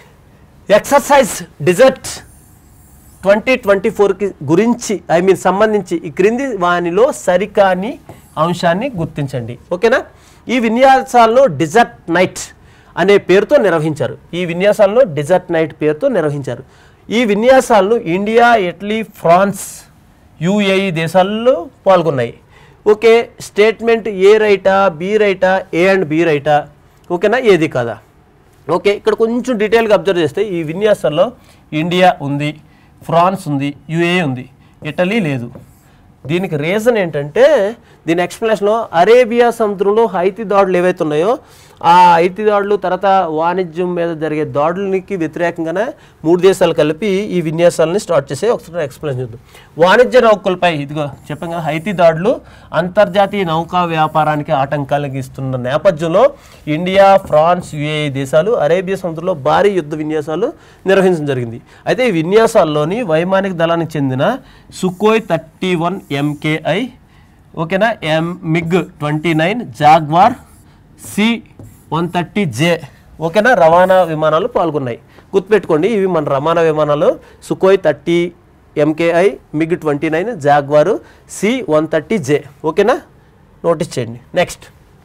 S1: exercise desert twenty twenty ఫోర్కి గురించి ఐ మీన్ సంబంధించి ఈ క్రింది వానిలో సరికాని అంశాన్ని గుర్తించండి ఓకేనా ఈ విన్యాసాలను డిజర్ట్ నైట్ అనే పేరుతో నిర్వహించారు ఈ విన్యాసాలను డిజర్ట్ నైట్ పేరుతో నిర్వహించారు ఈ విన్యాసాలను ఇండియా ఇటలీ ఫ్రాన్స్ యుఏఈ దేశాల్లో పాల్గొన్నాయి ఓకే స్టేట్మెంట్ ఏ రైటా బి రైటా ఏ అండ్ బి రైటా ఓకేనా ఏది కాదా ఓకే ఇక్కడ కొంచెం డీటెయిల్గా అబ్జర్వ్ చేస్తే ఈ విన్యాసాల్లో ఇండియా ఉంది ఫ్రాన్స్ ఉంది యుఏ ఉంది ఇటలీ లేదు దీనికి రీజన్ ఏంటంటే దీని ఎక్స్ప్లెనేషన్లో అరేబియా సముద్రంలో హైతి దాడులు ఏవైతే ఉన్నాయో ఆ హైతి దాడులు తర్వాత వాణిజ్యం మీద జరిగే దాడులకి వ్యతిరేకంగానే మూడు దేశాలు కలిపి ఈ విన్యాసాలని స్టార్ట్ చేసే ఒకసారి ఎక్స్ప్లెయిన్ చేద్దాం వాణిజ్య నౌకలపై ఇదిగో చెప్పాం కదా హైతి దాడులు అంతర్జాతీయ నౌకా వ్యాపారానికి ఆటంకాలు కలిగిస్తున్న నేపథ్యంలో ఇండియా ఫ్రాన్స్ యుఏఈ దేశాలు అరేబియా సముద్రంలో భారీ యుద్ధ విన్యాసాలు నిర్వహించడం జరిగింది అయితే ఈ విన్యాసాల్లోని వైమానిక దళానికి చెందిన సుకోయ్ థర్టీ వన్ ఎంకేఐ ఓకేనా M MiG twenty nine Jaguar C one thirty J ఓకేనా రవాణా విమానాలు పాల్గొన్నాయి గుర్తుపెట్టుకోండి ఇవి మన రవాణా విమానాలు Sukhoi thirty MKI MiG twenty nine Jaguar C one thirty J ఓకేనా నోటీస్ చేయండి next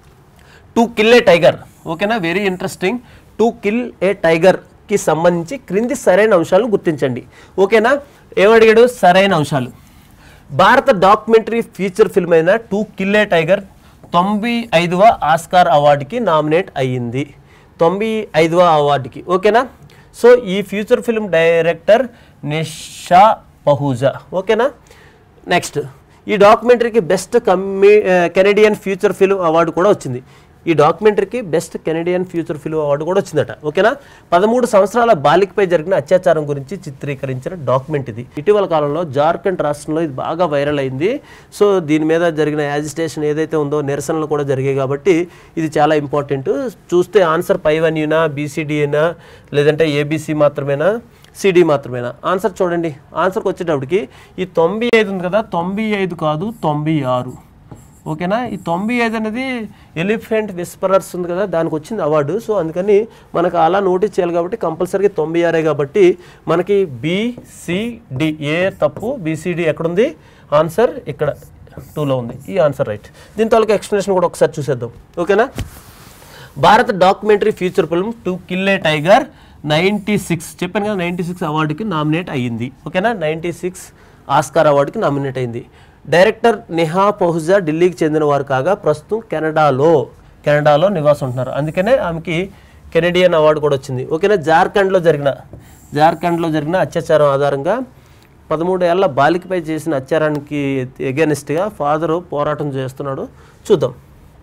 S1: to kill a tiger ఓకేనా very interesting to kill a టైగర్కి సంబంధించి క్రింది సరైన అంశాలను గుర్తించండి ఓకేనా ఏమడిగాడు సరైన అంశాలు భారత డాక్యుమెంటరీ ఫీచర్ ఫిల్మ్ అయిన టు కిల్ ఏ టైగర్ తొంభై ఐదవ ఆస్కార్ అవార్డుకి నామినేట్ అయ్యింది తొంభై ఐదవ అవార్డుకి ఓకేనా సో ఈ future film director Nisha Pahuja ఓకేనా నెక్స్ట్ ఈ డాక్యుమెంటరీకి బెస్ట్ కమ్మి కెనడియన్ ఫ్యూచర్ ఫిల్మ్ అవార్డు కూడా వచ్చింది ఈ డాక్యుమెంటరీకి best Canadian future film award కూడా వచ్చిందట ఓకేనా పదమూడు సంవత్సరాల బాలికపై జరిగిన అత్యాచారం గురించి చిత్రీకరించిన డాక్యుమెంట్ ఇది ఇటీవల కాలంలో జార్ఖండ్ రాష్ట్రంలో ఇది బాగా వైరల్ అయింది సో దీని మీద జరిగిన యాజిటేషన్ ఏదైతే ఉందో నిరసనలు కూడా జరిగాయి కాబట్టి ఇది చాలా ఇంపార్టెంట్ చూస్తే ఆన్సర్ పై వన్ యూనా బీసీడీనా లేదంటే ఏబీసీ మాత్రమేనా సిడి మాత్రమేనా ఆన్సర్ చూడండి ఆన్సర్కి వచ్చేటప్పటికి ఈ తొంభై ఐదు ఉంది కదా తొంభై ఐదు కాదు తొంభై ఆరు ఓకేనా ఈ తొంభై ఐదు అనేది ఎలిఫెంట్ విస్పరర్స్ ఉంది కదా దానికి వచ్చింది అవార్డు సో అందుకని మనకు అలా నోటీస్ చేయాలి కాబట్టి కంపల్సరీగా తొంభై ఆరే కాబట్టి మనకి బిసిడి ఏ తప్పు బీసీడి ఎక్కడుంది ఆన్సర్ ఇక్కడ టూలో ఉంది ఈ ఆన్సర్ రైట్ దీని తాలూకు ఎక్స్ప్లెనేషన్ కూడా ఒకసారి చూసేద్దాం ఓకేనా భారత documentary future film to kill a tiger ninety six చెప్పాను కదా నైంటీ సిక్స్ అవార్డుకి నామినేట్ అయ్యింది ఓకేనా నైంటీ సిక్స్ ఆస్కార్ అవార్డుకి నామినేట్ అయింది డైరెక్టర్ నెహా పహుజా ఢిల్లీకి చెందిన వారు కాగా ప్రస్తుతం కెనడాలో కెనడాలో నివాసం ఉంటున్నారు అందుకనే ఆమెకి కెనడియన్ అవార్డు కూడా వచ్చింది ఓకేనా జార్ఖండ్లో జరిగిన జార్ఖండ్లో జరిగిన అత్యాచారం ఆధారంగా పదమూడు ఏళ్ల బాలికపై చేసిన అత్యాచారానికి ఎగెనిస్ట్గా ఫాదరు పోరాటం చేస్తున్నాడు చూద్దాం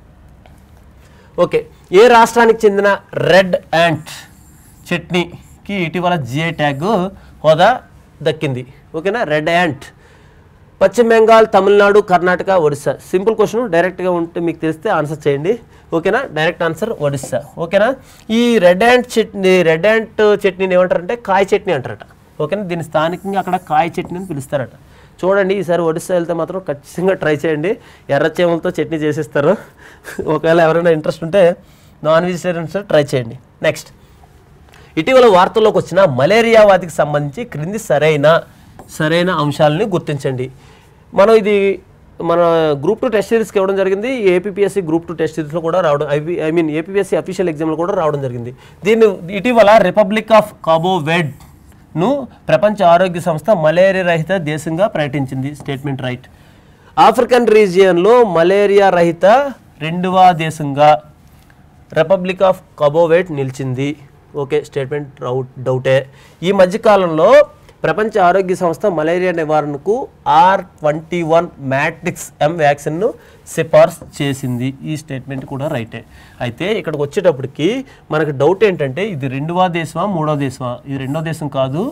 S1: ఓకే ఏ రాష్ట్రానికి చెందిన రెడ్ యాంట్ చట్నీకి ఇటీవల జిఐ ట్యాగ్ హోదా దక్కింది ఓకేనా రెడ్ యాంట్ పశ్చిమ బెంగాల్ తమిళనాడు కర్ణాటక ఒడిస్సా సింపుల్ క్వశ్చన్ డైరెక్ట్గా ఉంటే మీకు తెలిస్తే ఆన్సర్ చేయండి ఓకేనా డైరెక్ట్ ఆన్సర్ ఒడిస్సా ఓకేనా ఈ red ant chutney red ant చట్నీని ఏమంటారంటే కాయ చట్నీ అంటారట ఓకేనా దీన్ని స్థానికంగా అక్కడ కాయ చట్నీ అని పిలుస్తారట చూడండి ఈసారి ఒడిస్సా వెళ్తే మాత్రం ఖచ్చితంగా ట్రై చేయండి ఎర్రచేమలతో చట్నీ చేసిస్తారు ఒకవేళ ఎవరైనా ఇంట్రెస్ట్ ఉంటే నాన్ వెజిటేరియన్స్ ట్రై చేయండి నెక్స్ట్ ఇటీవల వార్తల్లోకి వచ్చిన మలేరియా వ్యాధికి సంబంధించి క్రింది సరైన సరైన అంశాలని గుర్తించండి మనం ఇది మన గ్రూప్ టూ టెస్ట్ సిరీస్కి ఇవ్వడం జరిగింది ఏపీఎస్సి గ్రూప్ టూ టెస్ట్ సిరీస్లో కూడా రావడం I I mean APSC official ఎగ్జామ్లో కూడా రావడం జరిగింది దీన్ని ఇటీవల రిపబ్లిక్ ఆఫ్ కాబోవెడ్ ను ప్రపంచ ఆరోగ్య సంస్థ మలేరియా రహిత దేశంగా ప్రకటించింది స్టేట్మెంట్ రైట్ ఆఫ్రికన్ రీజియన్లో మలేరియా రహిత రెండవ దేశంగా రిపబ్లిక్ ఆఫ్ కబోవేట్ నిలిచింది ఓకే స్టేట్మెంట్ రౌట్ డౌటే ఈ మధ్యకాలంలో ప్రపంచ ఆరోగ్య సంస్థ మలేరియా నివారణకు R twenty one matrix M వ్యాక్సిన్ను సిఫార్సు చేసింది ఈ స్టేట్మెంట్ కూడా రైటే అయితే ఇక్కడికి వచ్చేటప్పటికి మనకు డౌట్ ఏంటంటే ఇది రెండవ దేశమా మూడవ దేశమా ఇది రెండవ దేశం కాదు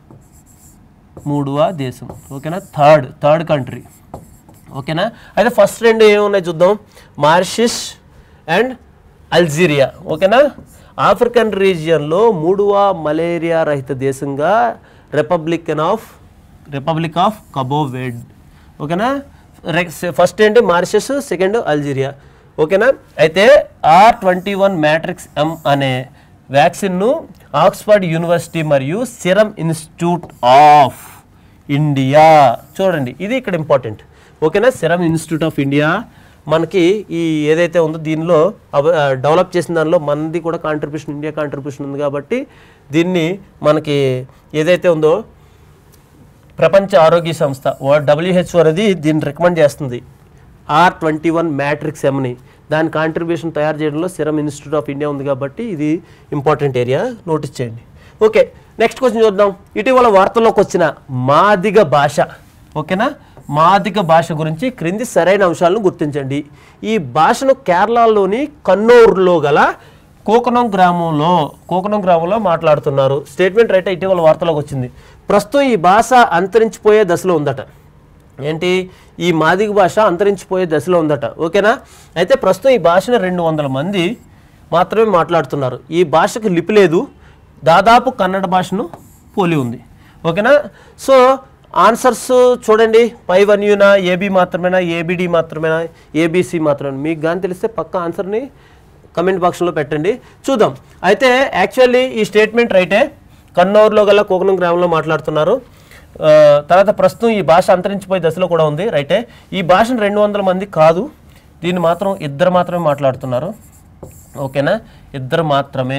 S1: మూడవ దేశం ఓకేనా థర్డ్ థర్డ్ కంట్రీ ఓకేనా అయితే ఫస్ట్ రెండు ఏమున్నాయి చూద్దాం మారిషస్ అండ్ అల్జీరియా ఓకేనా ఆఫ్రికన్ రీజియన్లో మూడవ మలేరియా రహిత దేశంగా Republican of Republic of Cabo Verde ఓకేనా ఫస్ట్ ఏంటి మారిషస్ సెకండ్ అల్జీరియా ఓకేనా అయితే R twenty one matrix M అనే వ్యాక్సిన్ను ఆక్స్ఫర్డ్ యూనివర్సిటీ మరియు సిరం ఇన్స్టిట్యూట్ ఆఫ్ ఇండియా చూడండి ఇది ఇక్కడ ఇంపార్టెంట్ ఓకేనా సిరం ఇన్స్టిట్యూట్ ఆఫ్ ఇండియా మనకి ఈ ఏదైతే ఉందో దీనిలో అవ- ఆ, డెవలప్ చేసిన దానిలో మనది కూడా కాంట్రిబ్యూషన్ ఇండియా కాంట్రిబ్యూషన్ ఉంది కాబట్టి దీన్ని మనకి ఏదైతే ఉందో ప్రపంచ ఆరోగ్య సంస్థ డబ్ల్యూహెచ్ఓ అనేది దీన్ని రికమెండ్ చేస్తుంది ఆర్ ట్వంటీ వన్ మ్యాట్రిక్స్ ఎమ్ని దాని కాంట్రిబ్యూషన్ తయారు చేయడంలో సిరం ఇన్స్టిట్యూట్ ఆఫ్ ఇండియా ఉంది కాబట్టి ఇది ఇంపార్టెంట్ ఏరియా నోటీస్ చేయండి ఓకే నెక్స్ట్ క్వశ్చన్ చూద్దాం ఇటీవల వార్తల్లోకి వచ్చిన మాదిగ భాష ఓకేనా మాదిగ భాష గురించి క్రింది సరైన అంశాలను గుర్తించండి ఈ భాషను కేరళలోని కన్నూరులో గల కోకనం గ్రామంలో కోకనం గ్రామంలో మాట్లాడుతున్నారు స్టేట్మెంట్ రైట్ ఇటీవల వార్తలోకి వచ్చింది ప్రస్తుతం ఈ భాష అంతరించిపోయే దశలో ఉందట ఏంటి ఈ మాదిగ భాష అంతరించిపోయే దశలో ఉందట ఓకేనా అయితే ప్రస్తుతం ఈ భాషను రెండు వందల మంది మాత్రమే మాట్లాడుతున్నారు ఈ భాషకు లిపి లేదు దాదాపు కన్నడ భాషను పోలి ఉంది ఓకేనా సో ఆన్సర్స్ చూడండి పై వన్ యూనా ఏబి మాత్రమేనా ఏబిడి మాత్రమేనా ఏబిసి మాత్రమేనా మీకు కానీ తెలిస్తే పక్క ఆన్సర్ని కమెంట్ బాక్స్లో పెట్టండి చూద్దాం అయితే యాక్చువల్లీ ఈ స్టేట్మెంట్ రైటే కన్నూరులో గల కోకనం గ్రామంలో మాట్లాడుతున్నారు ఆ, తర్వాత ప్రస్తుతం ఈ భాష అంతరించిపోయే దశలో కూడా ఉంది రైటే ఈ భాషను రెండు వందల మంది కాదు దీన్ని మాత్రం ఇద్దరు మాత్రమే మాట్లాడుతున్నారు ఓకేనా ఇద్దరు మాత్రమే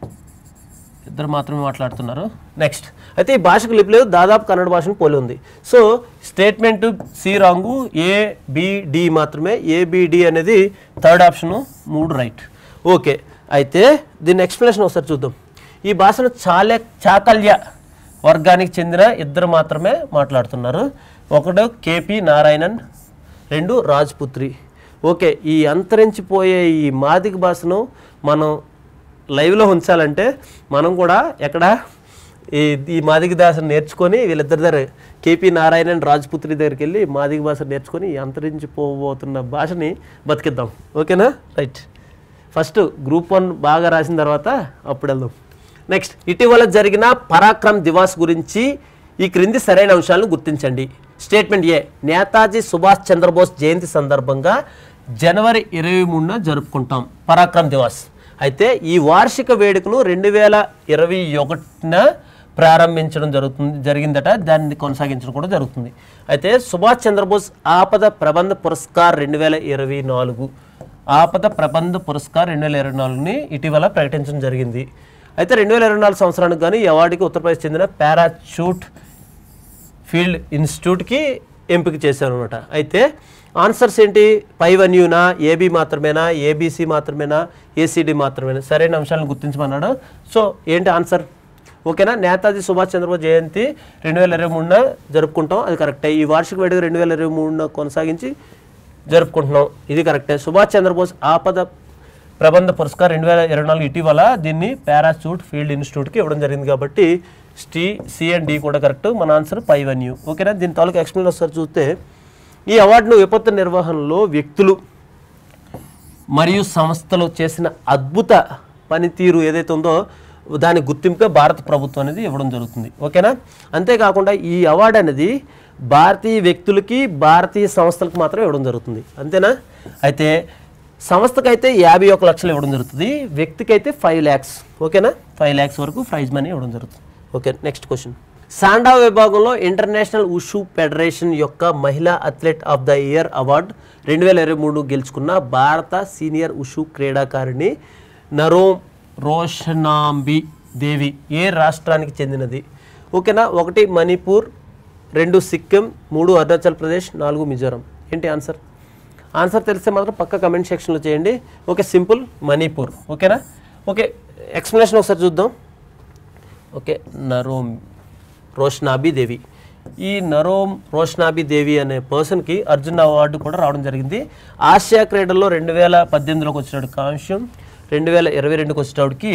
S1: ఇద్దరు మాత్రమే మాట్లాడుతున్నారు నెక్స్ట్ అయితే ఈ భాషకు లిపి లేదు దాదాపు కన్నడ భాషను పోలి ఉంది so statement C wrong ABD మాత్రమే ఏబిడి అనేది థర్డ్ ఆప్షను మూడు రైట్ ఓకే అయితే దీని ఎక్స్ప్లెనేషన్ ఒకసారి చూద్దాం ఈ భాషను చాలే చాకల్య వర్గానికి చెందిన ఇద్దరు మాత్రమే మాట్లాడుతున్నారు ఒకడు కేపి నారాయణన్ రెండు రాజ్పుత్రి ఓకే ఈ అంతరించిపోయే ఈ మాదిక భాషను మనం లైవ్లో ఉంచాలంటే మనం కూడా ఎక్కడ ఈ ఈ మాదిక భాషను నేర్చుకొని వీళ్ళిద్దరి దగ్గర కేపీ నారాయణన్ రాజ్పుత్రి దగ్గరికి వెళ్ళి మాదిక భాష నేర్చుకొని ఈ అంతరించిపోబోతున్న భాషని బతికిద్దాం ఓకేనా రైట్ ఫస్ట్ గ్రూప్ వన్ బాగా రాసిన తర్వాత అప్పుడు వెళ్దాం నెక్స్ట్ ఇటీవల జరిగిన పరాక్రమ్ దివాస్ గురించి ఈ క్రింది సరైన అంశాలను గుర్తించండి స్టేట్మెంట్ ఏ నేతాజీ సుభాష్ చంద్రబోస్ జయంతి సందర్భంగా జనవరి ఇరవై మూడున జరుపుకుంటాం పరాక్రమ్ దివాస్ అయితే ఈ వార్షిక వేడుకను రెండు వేల ఇరవై ఒకటిన ప్రారంభించడం జరుగుతుంది జరిగిందట దాన్ని కొనసాగించడం కూడా జరుగుతుంది అయితే సుభాష్ చంద్రబోస్ ఆపద ప్రబంధ పురస్కార్ రెండు వేల ఇరవై నాలుగు ఆపద ప్రబంధ పురస్కార్ రెండు వేల ఇరవై నాలుగుని ఇటీవల ప్రకటించడం జరిగింది అయితే రెండు వేల ఇరవై నాలుగు సంవత్సరానికి కానీ ఈ అవార్డుకి ఉత్తరప్రదేశ్ చెందిన పారాచూట్ ఫీల్డ్ ఇన్స్టిట్యూట్కి ఎంపిక చేశారు అనమాట అయితే ఆన్సర్స్ ఏంటి పై వన్ యూనా ఏబి మాత్రమేనా ఏబిసి మాత్రమేనా ఏసీడి మాత్రమేనా సరైన అంశాలను గుర్తించమన్నాడు సో ఏంటి ఆన్సర్ ఓకేనా నేతాజీ సుభాష్ చంద్రబోస్ జయంతి రెండు వేల ఇరవై మూడున జరుపుకుంటాం అది కరెక్టే ఈ వార్షిక వేడుక రెండు వేల ఇరవై మూడున కొనసాగించి జరుపుకుంటున్నాం ఇది కరెక్టే సుభాష్ చంద్రబోస్ ఆపద ప్రబంధ పురస్కార్ రెండు వేల ఇరవై నాలుగు ఇటీవల దీన్ని పారాచూట్ ఫీల్డ్ ఇన్స్టిట్యూట్కి ఇవ్వడం జరిగింది కాబట్టి స్టీ సి అండ్ డి కూడా కరెక్ట్ మన ఆన్సర్ పై వన్ యూ ఓకేనా దీని తాలూకు ఎక్స్ప్లెయిన్ ఒకసారి చూస్తే ఈ అవార్డును విపత్తు నిర్వహణలో వ్యక్తులు మరియు సంస్థలు చేసిన అద్భుత పనితీరు ఏదైతే ఉందో దాని గుర్తింపుగా భారత ప్రభుత్వం అనేది ఇవ్వడం జరుగుతుంది ఓకేనా అంతేకాకుండా ఈ అవార్డు అనేది భారతీయ వ్యక్తులకి భారతీయ సంస్థలకు మాత్రమే ఇవ్వడం జరుగుతుంది అంతేనా అయితే సంస్థకైతే యాభై ఒక లక్షలు ఇవ్వడం జరుగుతుంది వ్యక్తికి అయితే ఫైవ్ ల్యాక్స్ ఓకేనా ఫైవ్ ల్యాక్స్ వరకు ప్రైజ్ మనీ ఇవ్వడం జరుగుతుంది ఓకే నెక్స్ట్ క్వశ్చన్ సాండా విభాగంలో ఇంటర్నేషనల్ ఉషు ఫెడరేషన్ యొక్క మహిళా athlete of the year award రెండు వేల ఇరవై మూడు గెలుచుకున్న భారత సీనియర్ ఉషు క్రీడాకారిణి నరోమ్ రోషనాంబి దేవి ఏ రాష్ట్రానికి చెందినది ఓకేనా ఒకటి మణిపూర్ రెండు సిక్కిం మూడు అరుణాచల్ ప్రదేశ్ నాలుగు మిజోరం ఏంటి ఆన్సర్ ఆన్సర్ తెలిస్తే మాత్రం పక్క కమెంట్ సెక్షన్లో చేయండి ఓకే సింపుల్ మణిపూర్ ఓకేనా ఓకే ఎక్స్ప్లెనేషన్ ఒకసారి చూద్దాం ఓకే నరోమ్ రోషనాబి దేవి ఈ నరోమ్ రోషనాబి దేవి అనే పర్సన్కి అర్జున్ అవార్డు కూడా రావడం జరిగింది ఆసియా క్రీడల్లో రెండు వేల పద్దెనిమిదిలోకి వచ్చినప్పుడు కాంస్యం రెండు వేల ఇరవై రెండుకి వచ్చేటప్పటికి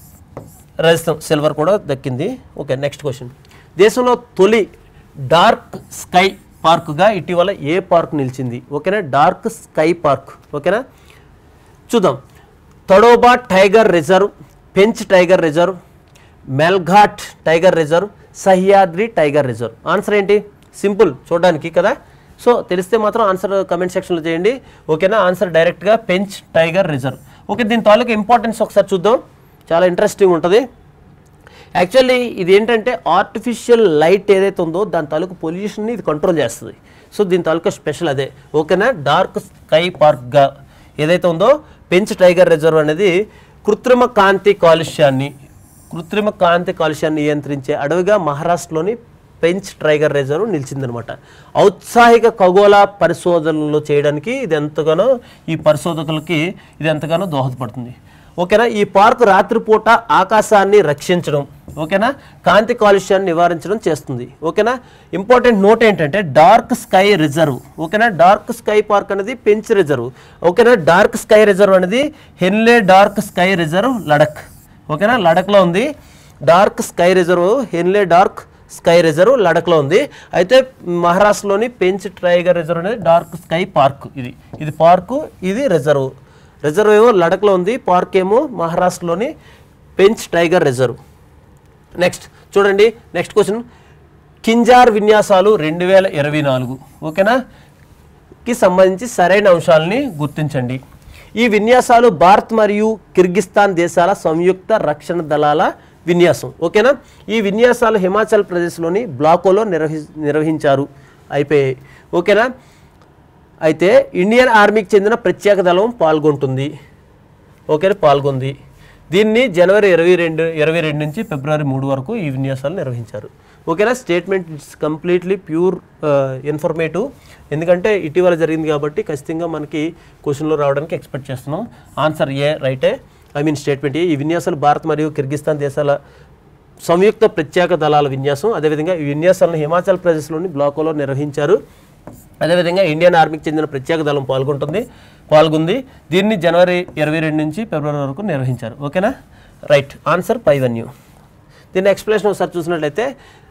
S1: రజతం సిల్వర్ కూడా దక్కింది ఓకే నెక్స్ట్ క్వశ్చన్ దేశంలో తొలి డార్క్ స్కై పార్క్గా ఇటీవల ఏ పార్క్ నిలిచింది ఓకేనా డార్క్ స్కై పార్క్ ఓకేనా చూద్దాం Tadoba tiger reserve Pench tiger reserve Melghat tiger reserve Sahyadri tiger reserve answer ఏంటి సింపుల్ చూడడానికి కదా సో తెలిస్తే మాత్రం ఆన్సర్ కమెంట్ సెక్షన్లో చేయండి ఓకేనా ఆన్సర్ డైరెక్ట్గా పెంచ్ టైగర్ రిజర్వ్ ఓకే దీని తాలూకు ఇంపార్టెన్స్ ఒకసారి చూద్దాం చాలా ఇంట్రెస్టింగ్ ఉంటుంది యాక్చువల్లీ ఇది ఏంటంటే ఆర్టిఫిషియల్ లైట్ ఏదైతే ఉందో దాని తాలూకు పొల్యూషన్ని ఇది కంట్రోల్ చేస్తుంది సో దీని తాలూకా స్పెషల్ అదే ఓకేనా డార్క్ స్కై పార్క్గా ఏదైతే ఉందో పెంచ్ టైగర్ రిజర్వ్ అనేది కృత్రిమ కాంతి కాలుష్యాన్ని కృత్రిమ కాంతి కాలుష్యాన్ని నియంత్రించే అడవిగా మహారాష్ట్రలోని పెంచ్ టైగర్ రిజర్వ్ నిలిచిందనమాట ఔత్సాహిక ఖగోళ పరిశోధనలు చేయడానికి ఇది ఎంతగానో ఈ పరిశోధకులకి ఇది ఎంతగానో దోహదపడుతుంది ఓకేనా ఈ పార్క్ రాత్రిపూట ఆకాశాన్ని రక్షించడం ఓకేనా కాంతి కాలుష్యాన్ని నివారించడం చేస్తుంది ఓకేనా ఇంపార్టెంట్ నోట్ ఏంటంటే డార్క్ స్కై రిజర్వ్ ఓకేనా డార్క్ స్కై పార్క్ అనేది పెంచ్ రిజర్వ్ ఓకేనా డార్క్ స్కై రిజర్వ్ అనేది Hanle dark sky reserve Ladakh ఓకేనా లడఖ్లో ఉంది dark sky reserve Hanle dark sky reserve లడఖ్లో ఉంది అయితే మహారాష్ట్రలోని పెంచ్ టైగర్ రిజర్వ్ అనేది డార్క్ స్కై పార్క్ ఇది ఇది పార్కు ఇది రిజర్వ్ రిజర్వ్ ఏమో లడఖ్లో ఉంది పార్క్ ఏమో మహారాష్ట్రలోని పెంచ్ టైగర్ రిజర్వ్ నెక్స్ట్ చూడండి నెక్స్ట్ క్వశ్చన్ కింజార్ విన్యాసాలు రెండు వేల ఇరవై నాలుగు ఓకేనా కి సంబంధించి సరైన అంశాలని గుర్తించండి ఈ విన్యాసాలు భారత్ మరియు కిర్గిస్తాన్ దేశాల సంయుక్త రక్షణ దళాల విన్యాసం ఓకేనా ఈ విన్యాసాలు హిమాచల్ ప్రదేశ్లోని బ్లాకోలో నిర్వహి నిర్వహించారు అయిపోయాయి ఓకేనా అయితే ఇండియన్ ఆర్మీకి చెందిన ప్రత్యేక దళం పాల్గొంటుంది ఓకే పాల్గొంది దీన్ని జనవరి ఇరవై రెండు ఇరవై రెండు నుంచి ఫిబ్రవరి మూడు వరకు ఈ విన్యాసాలు నిర్వహించారు ఓకేనా statement it's completely pure informative ఎందుకంటే ఇటీవల జరిగింది కాబట్టి ఖచ్చితంగా మనకి క్వశ్చన్లో రావడానికి ఎక్స్పెక్ట్ చేస్తున్నాం ఆన్సర్ ఏ రైటే ఐ మీన్ స్టేట్మెంట్ ఏ ఈ విన్యాసాలు భారత్ మరియు కిర్గిస్తాన్ దేశాల సంయుక్త ప్రత్యేక దళాల విన్యాసం అదేవిధంగా ఈ విన్యాసాలను హిమాచల్ ప్రదేశ్లోని బ్లాకోలో నిర్వహించారు అదేవిధంగా ఇండియన్ ఆర్మీకి చెందిన ప్రత్యేక దళం పాల్గొంటుంది పాల్గొంది దీన్ని జనవరి ఇరవై రెండు నుంచి ఫిబ్రవరి వరకు నిర్వహించారు ఓకేనా రైట్ ఆన్సర్ పైవన్యూ దీని ఎక్స్ప్లెనేషన్ ఒకసారి చూసినట్లయితే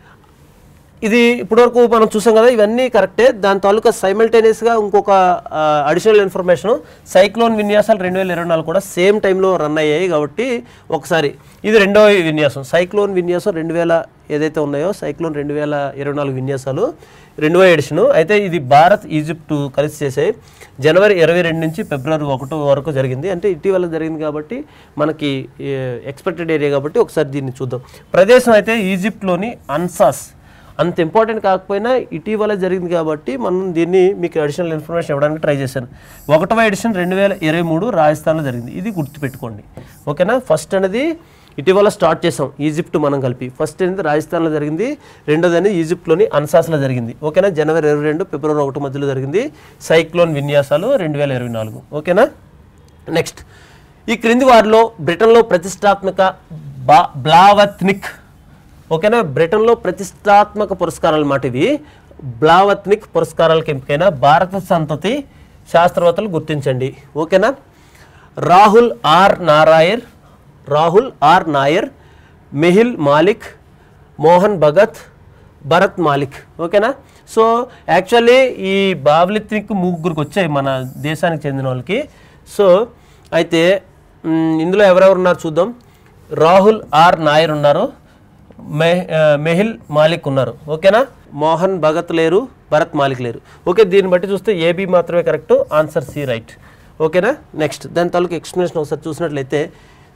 S1: ఇది ఇప్పటివరకు మనం చూసాం కదా ఇవన్నీ కరెక్టే దాని తాలూకా సైమల్టేనియస్గా ఇంకొక అడిషనల్ ఇన్ఫర్మేషన్ సైక్లోన్ విన్యాసాలు రెండు వేల ఇరవై నాలుగు కూడా సేమ్ టైంలో రన్ అయ్యాయి కాబట్టి ఒకసారి ఇది రెండో విన్యాసం సైక్లోన్ విన్యాసం రెండు వేల ఏదైతే ఉన్నాయో సైక్లోన్ రెండు వేల ఇరవై నాలుగు విన్యాసాలు రెండవ ఎడిషను అయితే ఇది భారత్ ఈజిప్ట్ కలిసి చేసాయి జనవరి ఇరవై రెండు నుంచి ఫిబ్రవరి ఒకటో వరకు జరిగింది అంటే ఇటీవల జరిగింది కాబట్టి మనకి ఎక్స్పెక్టెడ్ ఏరియా కాబట్టి ఒకసారి దీన్ని చూద్దాం ప్రదేశం అయితే ఈజిప్ట్లోని అన్సాస్ అంత ఇంపార్టెంట్ కాకపోయినా ఇటీవల జరిగింది కాబట్టి మనం దీన్ని మీకు అడిషనల్ ఇన్ఫర్మేషన్ ఇవ్వడానికి ట్రై చేశాను ఒకటవ ఎడిషన్ రెండు వేల ఇరవై మూడు రాజస్థాన్లో జరిగింది ఇది గుర్తుపెట్టుకోండి ఓకేనా ఫస్ట్ అనేది ఇటీవల స్టార్ట్ చేసాం ఈజిప్ట్ మనం కలిపి ఫస్ట్ అనేది రాజస్థాన్లో జరిగింది రెండోది అనేది ఈజిప్ట్లోని అన్సాస్లో జరిగింది ఓకేనా జనవరి ఇరవై రెండు ఫిబ్రవరి ఒకటి మధ్యలో జరిగింది సైక్లోన్ విన్యాసాలు రెండు వేల ఇరవై నాలుగు ఓకేనా నెక్స్ట్ ఈ క్రింది వారిలో బ్రిటన్లో ప్రతిష్టాత్మక బా బ్లావత్నిక్ ఓకేనా బ్రిటన్లో ప్రతిష్టాత్మక పురస్కారాలు మాట ఇవి బ్లావత్నిక్ పురస్కారాలకు ఎంపికైన భారత సంతతి శాస్త్రవేత్తలు గుర్తించండి ఓకేనా రాహుల్ ఆర్ నారాయర్ రాహుల్ ఆర్ నాయర్ మెహిల్ మాలిక్ మోహన్ భగత్ భరత్ మాలిక్ ఓకేనా సో యాక్చువల్లీ ఈ బావలిత్నిక్ ముగ్గురికి వచ్చాయి మన దేశానికి చెందిన వాళ్ళకి సో అయితే మ్, ఇందులో ఎవరెవరు ఉన్నారు చూద్దాం రాహుల్ ఆర్ నాయర్ ఉన్నారు మెహ్ ఆ, మెహిల్ మాలిక్ ఉన్నారు ఓకేనా మోహన్ భగత్ లేరు భరత్ మాలిక్ లేరు ఓకే దీన్ని బట్టి చూస్తే ఏబి మాత్రమే కరెక్ట్ ఆన్సర్ సి రైట్ ఓకేనా నెక్స్ట్ దాని తాలూకు ఎక్స్ప్లెనేషన్ ఒకసారి చూసినట్లయితే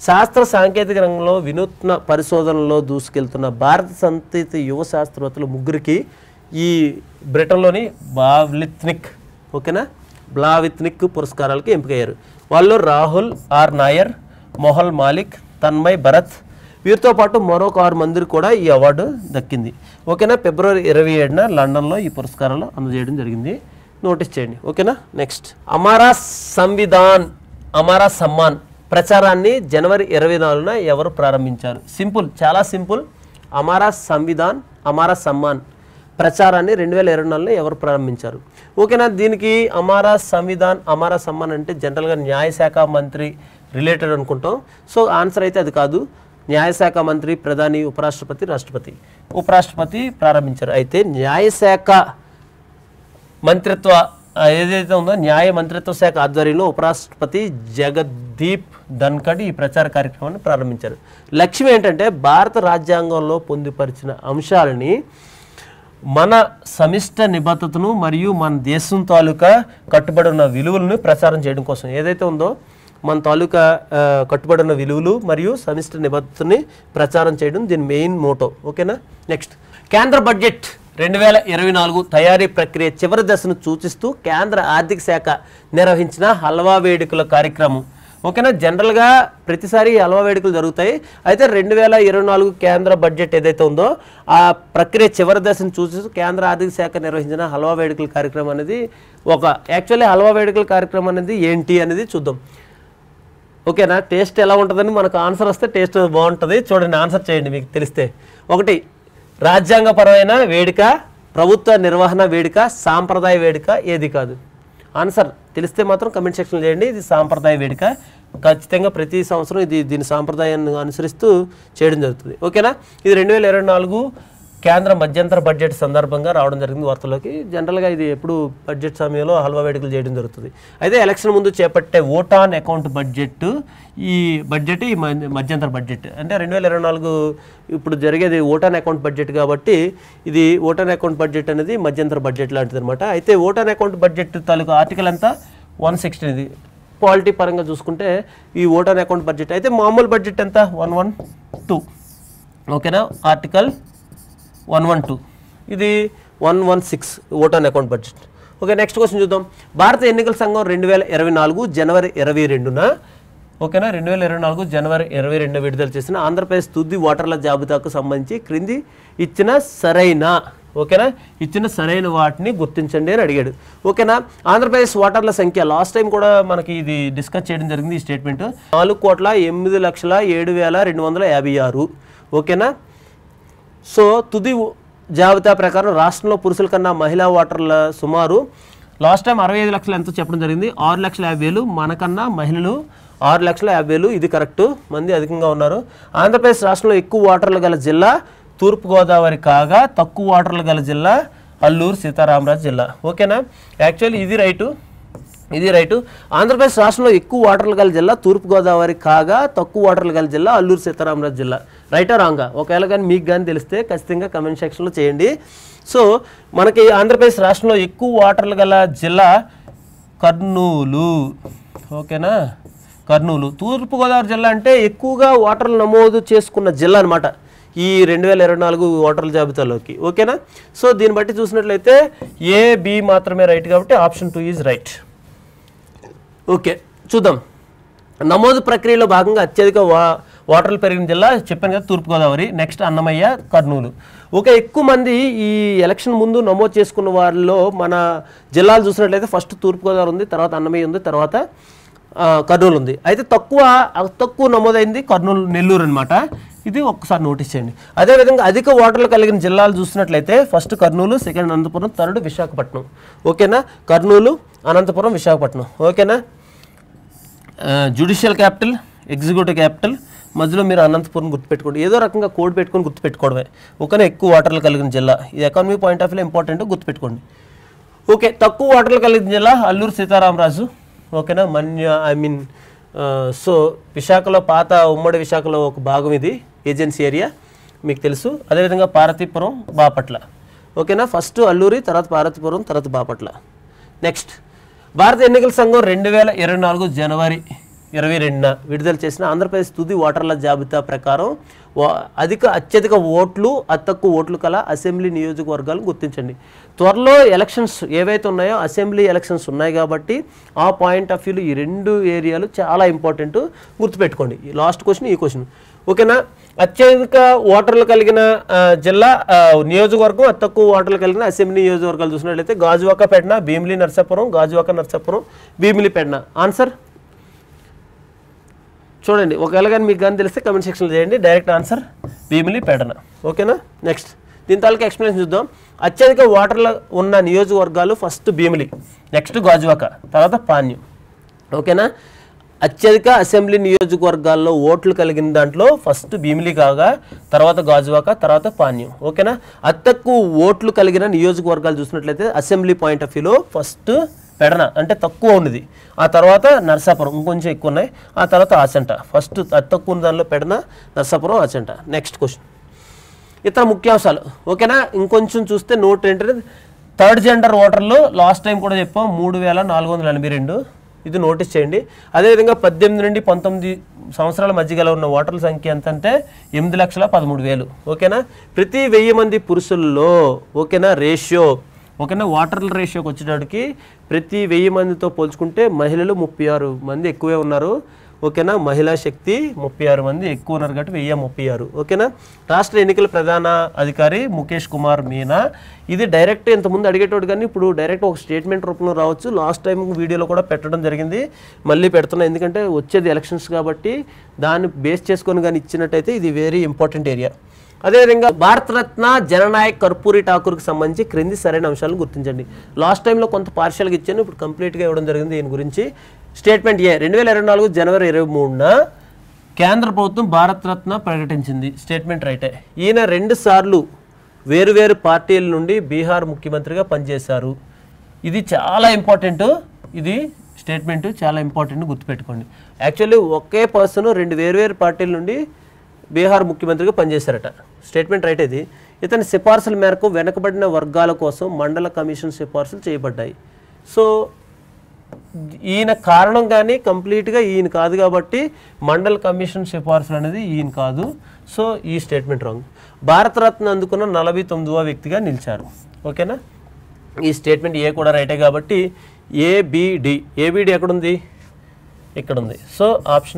S1: శాస్త్ర సాంకేతిక రంగంలో వినూత్న పరిశోధనలో దూసుకెళ్తున్న భారత సంతతి యువ శాస్త్రవేత్తలు ముగ్గురికి ఈ బ్రిటన్లోని బావ్లిత్నిక్ ఓకేనా బ్లావిత్నిక్ పురస్కారాలకి ఎంపికయ్యారు వాళ్ళు రాహుల్ ఆర్ నాయర్ మొహల్ మాలిక్ తన్మయ్ భరత్ వీరితో పాటు మరొక ఆరు మందికి కూడా ఈ అవార్డు దక్కింది ఓకేనా ఫిబ్రవరి ఇరవై ఏడున లండన్లో ఈ పురస్కారాలు అందజేయడం జరిగింది నోటీస్ చేయండి ఓకేనా నెక్స్ట్ అమారా సంవిధాన్ అమారా సమ్మాన్ ప్రచారాన్ని జనవరి ఇరవై నాలుగున ఎవరు ప్రారంభించారు సింపుల్ చాలా సింపుల్ అమారా సంవిధాన్ అమారా సమ్మాన్ ప్రచారాన్ని రెండు వేల ఇరవై నాలుగులో ఎవరు ప్రారంభించారు ఓకేనా దీనికి అమారా సంవిధాన్ అమారా సమ్మాన్ అంటే జనరల్గా న్యాయశాఖ మంత్రి రిలేటెడ్ అనుకుంటాం సో ఆన్సర్ అయితే అది కాదు న్యాయశాఖ మంత్రి ప్రధాని ఉపరాష్ట్రపతి రాష్ట్రపతి ఉపరాష్ట్రపతి ప్రారంభించారు అయితే న్యాయశాఖ మంత్రిత్వ ఆ, ఏదైతే ఉందో న్యాయ మంత్రిత్వ శాఖ ఆధ్వర్యంలో ఉపరాష్ట్రపతి జగదీప్ ధన్కడ్ ఈ ప్రచార కార్యక్రమాన్ని ప్రారంభించారు లక్ష్యం ఏంటంటే భారత రాజ్యాంగంలో పొందుపరిచిన అంశాలని మన సమిష్ట నిబద్ధతను మరియు మన దేశం తాలూకా కట్టుబడి ఉన్న విలువలను ప్రచారం చేయడం కోసం ఏదైతే ఉందో మన తాలూకా ఆ, కట్టుబడి ఉన్న విలువలు మరియు సమిష్ట నిబద్ధతని ప్రచారం చేయడం దీని మెయిన్ మోటో ఓకేనా నెక్స్ట్ కేంద్ర బడ్జెట్ రెండు వేల ఇరవై నాలుగు తయారీ ప్రక్రియ చివరి దశను సూచిస్తూ కేంద్ర ఆర్థిక శాఖ నిర్వహించిన హల్వా వేడుకల కార్యక్రమం ఓకేనా జనరల్గా ప్రతిసారి ఈ హల్వా వేడుకలు జరుగుతాయి అయితే రెండు వేల ఇరవై నాలుగు కేంద్ర బడ్జెట్ ఏదైతే ఉందో ఆ ప్రక్రియ చివరి దశను చూసి కేంద్ర ఆర్థిక శాఖ నిర్వహించిన హల్వా వేడుకల కార్యక్రమం అనేది ఒక యాక్చువల్లీ హల్వా వేడుకల కార్యక్రమం అనేది ఏంటి అనేది చూద్దాం ఓకేనా టేస్ట్ ఎలా ఉంటుందని మనకు ఆన్సర్ వస్తే టేస్ట్ బాగుంటుంది చూడండి ఆన్సర్ చేయండి మీకు తెలిస్తే ఒకటి రాజ్యాంగపరమైన వేడుక ప్రభుత్వ నిర్వహణ వేడుక సాంప్రదాయ వేడుక ఏది కాదు ఆన్సర్ తెలిస్తే మాత్రం కమెంట్ సెక్షన్ చేయండి ఇది సాంప్రదాయ వేడుక ఖచ్చితంగా ప్రతి సంవత్సరం ఇది దీని సాంప్రదాయాన్ని అనుసరిస్తూ చేయడం జరుగుతుంది ఓకేనా ఇది రెండు వేల ఇరవై నాలుగు కేంద్ర మధ్యంతర బడ్జెట్ సందర్భంగా రావడం జరిగింది వార్తల్లోకి జనరల్గా ఇది ఎప్పుడు బడ్జెట్ సమయంలో హల్వా వేడుకలు చేయడం జరుగుతుంది అయితే ఎలక్షన్ ముందు చేపట్టే ఓట్ ఆన్ అకౌంట్ బడ్జెట్ ఈ బడ్జెట్ ఈ మధ్య- మధ్యంతర బడ్జెట్ అంటే రెండు వేల ఇరవై నాలుగు ఇప్పుడు జరిగేది ఓట్ ఆన్ అకౌంట్ బడ్జెట్ కాబట్టి ఇది ఓట్ ఆన్ అకౌంట్ బడ్జెట్ అనేది మధ్యంతర బడ్జెట్ లాంటిది అనమాట అయితే ఓట్ ఆన్ అకౌంట్ బడ్జెట్ తాలూకు ఆర్టికల్ అంతా వన్ సిక్స్టీన్ ఇది పాలిటీ పరంగా చూసుకుంటే ఈ ఓట్ ఆన్ అకౌంట్ బడ్జెట్ అయితే మామూలు బడ్జెట్ ఎంత వన్ వన్ టూ ఓకేనా ఆర్టికల్ వన్ వన్ టూ ఇది one one six vote on account budget okay next question చూద్దాం భారత ఎన్నికల సంఘం రెండు వేల ఇరవై నాలుగు జనవరి ఇరవై రెండున ఓకేనా రెండు వేల ఇరవై నాలుగు జనవరి ఇరవై రెండు విడుదల చేసిన ఆంధ్రప్రదేశ్ తుది ఓటర్ల జాబితాకు సంబంధించి క్రింది ఇచ్చిన సరైన ఓకేనా ఇచ్చిన సరైన వాటిని గుర్తించండి అని అడిగాడు ఓకేనా ఆంధ్రప్రదేశ్ ఓటర్ల సంఖ్య లాస్ట్ టైం కూడా మనకి ఇది డిస్కస్ చేయడం జరిగింది ఈ స్టేట్మెంట్ నాలుగు కోట్ల ఎనిమిది లక్షల ఏడు వేల రెండు వందల యాభై ఆరు ఓకేనా సో తుది జాబితా ప్రకారం రాష్ట్రంలో పురుషుల కన్నా మహిళా ఓటర్ల సుమారు లాస్ట్ టైం అరవై ఐదు లక్షలు ఎంతో చెప్పడం జరిగింది ఆరు లక్షల యాభై వేలు మనకన్నా మహిళలు ఆరు లక్షల యాభై వేలు ఇది కరెక్ట్ మంది అధికంగా ఉన్నారు ఆంధ్రప్రదేశ్ రాష్ట్రంలో ఎక్కువ ఓటర్లు గల జిల్లా తూర్పుగోదావరి కాగా తక్కువ ఓటర్లు గల జిల్లా అల్లూరు సీతారామరాజు జిల్లా ఓకేనా యాక్చువల్లీ ఇది రైటు ఇది రైటు ఆంధ్రప్రదేశ్ రాష్ట్రంలో ఎక్కువ ఓటర్లు గల జిల్లా తూర్పుగోదావరి కాగా తక్కువ ఓటర్లు గల జిల్లా అల్లూరు సీతారామరాజు జిల్లా రైటా రాంగా ఒకవేళ కానీ మీకు కానీ తెలిస్తే ఖచ్చితంగా కమెంట్ సెక్షన్లో చేయండి సో మనకి ఆంధ్రప్రదేశ్ రాష్ట్రంలో ఎక్కువ ఓటర్లు గల జిల్లా కర్నూలు ఓకేనా కర్నూలు తూర్పుగోదావరి జిల్లా అంటే ఎక్కువగా ఓటర్లు నమోదు చేసుకున్న జిల్లా అనమాట ఈ రెండు వేల ఇరవై నాలుగు ఓటర్ల జాబితాలోకి ఓకేనా సో దీన్ని బట్టి చూసినట్లయితే ఏ బి మాత్రమే రైట్ కాబట్టి option two is right okay చూద్దాం నమోదు ప్రక్రియలో భాగంగా అత్యధిక వా ఓటర్లు పెరిగిన జిల్లా చెప్పాను కదా తూర్పుగోదావరి నెక్స్ట్ అన్నమయ్య కర్నూలు ఓకే ఎక్కువ మంది ఈ ఎలక్షన్ ముందు నమోదు చేసుకున్న వారిలో మన జిల్లాలు చూసినట్లయితే ఫస్ట్ తూర్పుగోదావరి ఉంది తర్వాత అన్నమయ్య ఉంది తర్వాత ఆ, కర్నూలు ఉంది అయితే తక్కువ తక్కువ నమోదైంది కర్నూలు నెల్లూరు అనమాట ఇది ఒక్కసారి నోటీస్ చేయండి అదేవిధంగా అధిక ఓటర్లు కలిగిన జిల్లాలు చూసినట్లయితే first Kurnool second Anantapuram third Visakhapatnam ఓకేనా కర్నూలు అనంతపురం విశాఖపట్నం ఓకేనా జ్యుడిషియల్ క్యాపిటల్ ఎగ్జిక్యూటివ్ క్యాపిటల్ మధ్యలో మీరు అనంతపురం గుర్తుపెట్టుకోండి ఏదో రకంగా కోడ్ పెట్టుకొని గుర్తుపెట్టుకోవడమే ఓకేనా ఎక్కువ ఓటర్లు కలిగిన జిల్లా ఇది economy point of view important గుర్తుపెట్టుకోండి ఓకే తక్కువ ఓటర్లు కలిగిన జిల్లా అల్లూరు సీతారామరాజు ఓకేనా మన్య ఐ మీన్ సో విశాఖలో పాత ఉమ్మడి విశాఖలో ఒక భాగం ఇది ఏజెన్సీ ఏరియా మీకు తెలుసు అదేవిధంగా పార్వతీపురం బాపట్ల ఓకేనా ఫస్ట్ అల్లూరి తర్వాత పార్వతీపురం తర్వాత బాపట్ల నెక్స్ట్ భారత ఎన్నికల సంఘం రెండు వేల ఇరవై నాలుగు జనవరి ఇరవై రెండున విడుదల చేసిన ఆంధ్రప్రదేశ్ తుది ఓటర్ల జాబితా ప్రకారం వా- అధిక అత్యధిక ఓట్లు అతి తక్కువ ఓట్లు కల అసెంబ్లీ నియోజకవర్గాలను గుర్తించండి త్వరలో ఎలక్షన్స్ ఏవైతే ఉన్నాయో అసెంబ్లీ ఎలక్షన్స్ ఉన్నాయి కాబట్టి ఆ పాయింట్ ఆఫ్ వ్యూలో ఈ రెండు ఏరియాలు చాలా ఇంపార్టెంట్ గుర్తుపెట్టుకోండి ఈ లాస్ట్ క్వశ్చన్ ఈ క్వశ్చన్ ఓకేనా అత్యధిక ఓటర్లు కలిగిన ఆ, జిల్లా ఆ, నియోజకవర్గం అతి తక్కువ ఓటర్లు కలిగిన అసెంబ్లీ నియోజకవర్గాలు చూసినట్లయితే గాజువాక పెడన భీమిలి నర్సాపురం గాజువాక నర్సాపురం భీమిలి పెడన ఆన్సర్ చూడండి ఒకవేళ కానీ మీకు కానీ తెలిస్తే కమెంట్ సెక్షన్లో చేయండి డైరెక్ట్ ఆన్సర్ భీమిలి పెడన ఓకేనా నెక్స్ట్ దీని తాలూకా ఎక్స్ప్లెనేషన్ చూద్దాం అత్యధిక ఓటర్లు ఉన్న నియోజకవర్గాలు ఫస్ట్ భీమిలి నెక్స్ట్ గాజువాక తర్వాత పాణ్యం ఓకేనా అత్యధిక అసెంబ్లీ నియోజకవర్గాల్లో ఓట్లు కలిగిన దాంట్లో ఫస్ట్ భీమిలి కాగా తర్వాత గాజువాక తర్వాత పాణ్యం ఓకేనా అతి తక్కువ ఓట్లు కలిగిన నియోజకవర్గాలు చూసినట్లయితే అసెంబ్లీ పాయింట్ ఆఫ్ వ్యూలో ఫస్ట్ పెడన అంటే తక్కువ ఉన్నది ఆ తర్వాత నర్సాపురం ఇంకొంచెం ఎక్కువ ఉన్నాయి ఆ తర్వాత ఆచంట ఫస్ట్ అతి తక్కువ ఉన్న దానిలో పెడన నర్సాపురం ఆచంట నెక్స్ట్ క్వశ్చన్ ఇతర ముఖ్యాంశాలు ఓకేనా ఇంకొంచెం చూస్తే నోట్ ఏంటంటే థర్డ్ జెండర్ ఓటర్లు లాస్ట్ టైం కూడా చెప్పాం మూడు వేల నాలుగు వందల ఎనభై రెండు ఇది నోటీస్ చేయండి అదేవిధంగా పద్దెనిమిది నుండి పంతొమ్మిది సంవత్సరాల మధ్య గల ఉన్న ఓటర్ల సంఖ్య ఎంత అంటే ఎనిమిది లక్షల పదమూడు వేలు ఓకేనా ప్రతి వెయ్యి మంది పురుషుల్లో ఓకేనా రేషియో ఓకేనా ఓటర్ల రేషియోకి వచ్చేటప్పటికి ప్రతి వెయ్యి మందితో పోల్చుకుంటే మహిళలు ముప్పై ఆరు మంది ఎక్కువే ఉన్నారు ఓకేనా మహిళా శక్తి ముప్పై ఆరు మంది ఎక్కువ ఉన్నారు కాబట్టి వెయ్యి ముప్పై ఆరు ఓకేనా రాష్ట్ర ఎన్నికల ప్రధాన అధికారి ముఖేష్ కుమార్ మీనా ఇది డైరెక్ట్ ఇంతకుముందు అడిగేటోడు కానీ ఇప్పుడు డైరెక్ట్ ఒక స్టేట్మెంట్ రూపంలో రావచ్చు లాస్ట్ టైం వీడియోలో కూడా పెట్టడం జరిగింది మళ్ళీ పెడుతున్నా ఎందుకంటే వచ్చేది ఎలక్షన్స్ కాబట్టి దాన్ని బేస్ చేసుకొని కానీ ఇచ్చినట్టయితే ఇది వెరీ ఇంపార్టెంట్ ఏరియా అదేవిధంగా భారతరత్న జననాయక్ కర్పూరి ఠాకూర్కి సంబంధించి క్రింది సరైన అంశాలను గుర్తించండి లాస్ట్ టైంలో కొంత పార్షియల్గా ఇచ్చాను ఇప్పుడు కంప్లీట్గా ఇవ్వడం జరిగింది దీని గురించి స్టేట్మెంట్ ఏ రెండు వేల ఇరవై నాలుగు జనవరి ఇరవై మూడున కేంద్ర ప్రభుత్వం భారతరత్న ప్రకటించింది స్టేట్మెంట్ రైటే ఈయన రెండు సార్లు వేరువేరు పార్టీల నుండి బీహార్ ముఖ్యమంత్రిగా పనిచేశారు ఇది చాలా ఇంపార్టెంట్ ఇది స్టేట్మెంట్ చాలా ఇంపార్టెంట్ గుర్తుపెట్టుకోండి యాక్చువల్లీ ఒకే పర్సన్ రెండు వేరువేరు పార్టీల నుండి బీహార్ ముఖ్యమంత్రిగా పనిచేశారట స్టేట్మెంట్ రైట్ ఇది ఇతని సిఫార్సుల మేరకు వెనకబడిన వర్గాల కోసం మండల కమిషన్ సిఫార్సులు చేయబడ్డాయి సో ఈయన కారణం కానీ కంప్లీట్గా ఈయన కాదు కాబట్టి మండల్ కమిషన్ సిఫార్సులు అనేది ఈయన కాదు సో ఈ స్టేట్మెంట్ రాంగ్ భారతరత్న అందుకున్న నలభై తొమ్మిదవ వ్యక్తిగా నిలిచారు ఓకేనా ఈ స్టేట్మెంట్ ఏ కూడా రైటే కాబట్టి ఏబిడి ఏబిడి ఎక్కడుంది ఇక్కడ ఉంది సో ఆప్షన్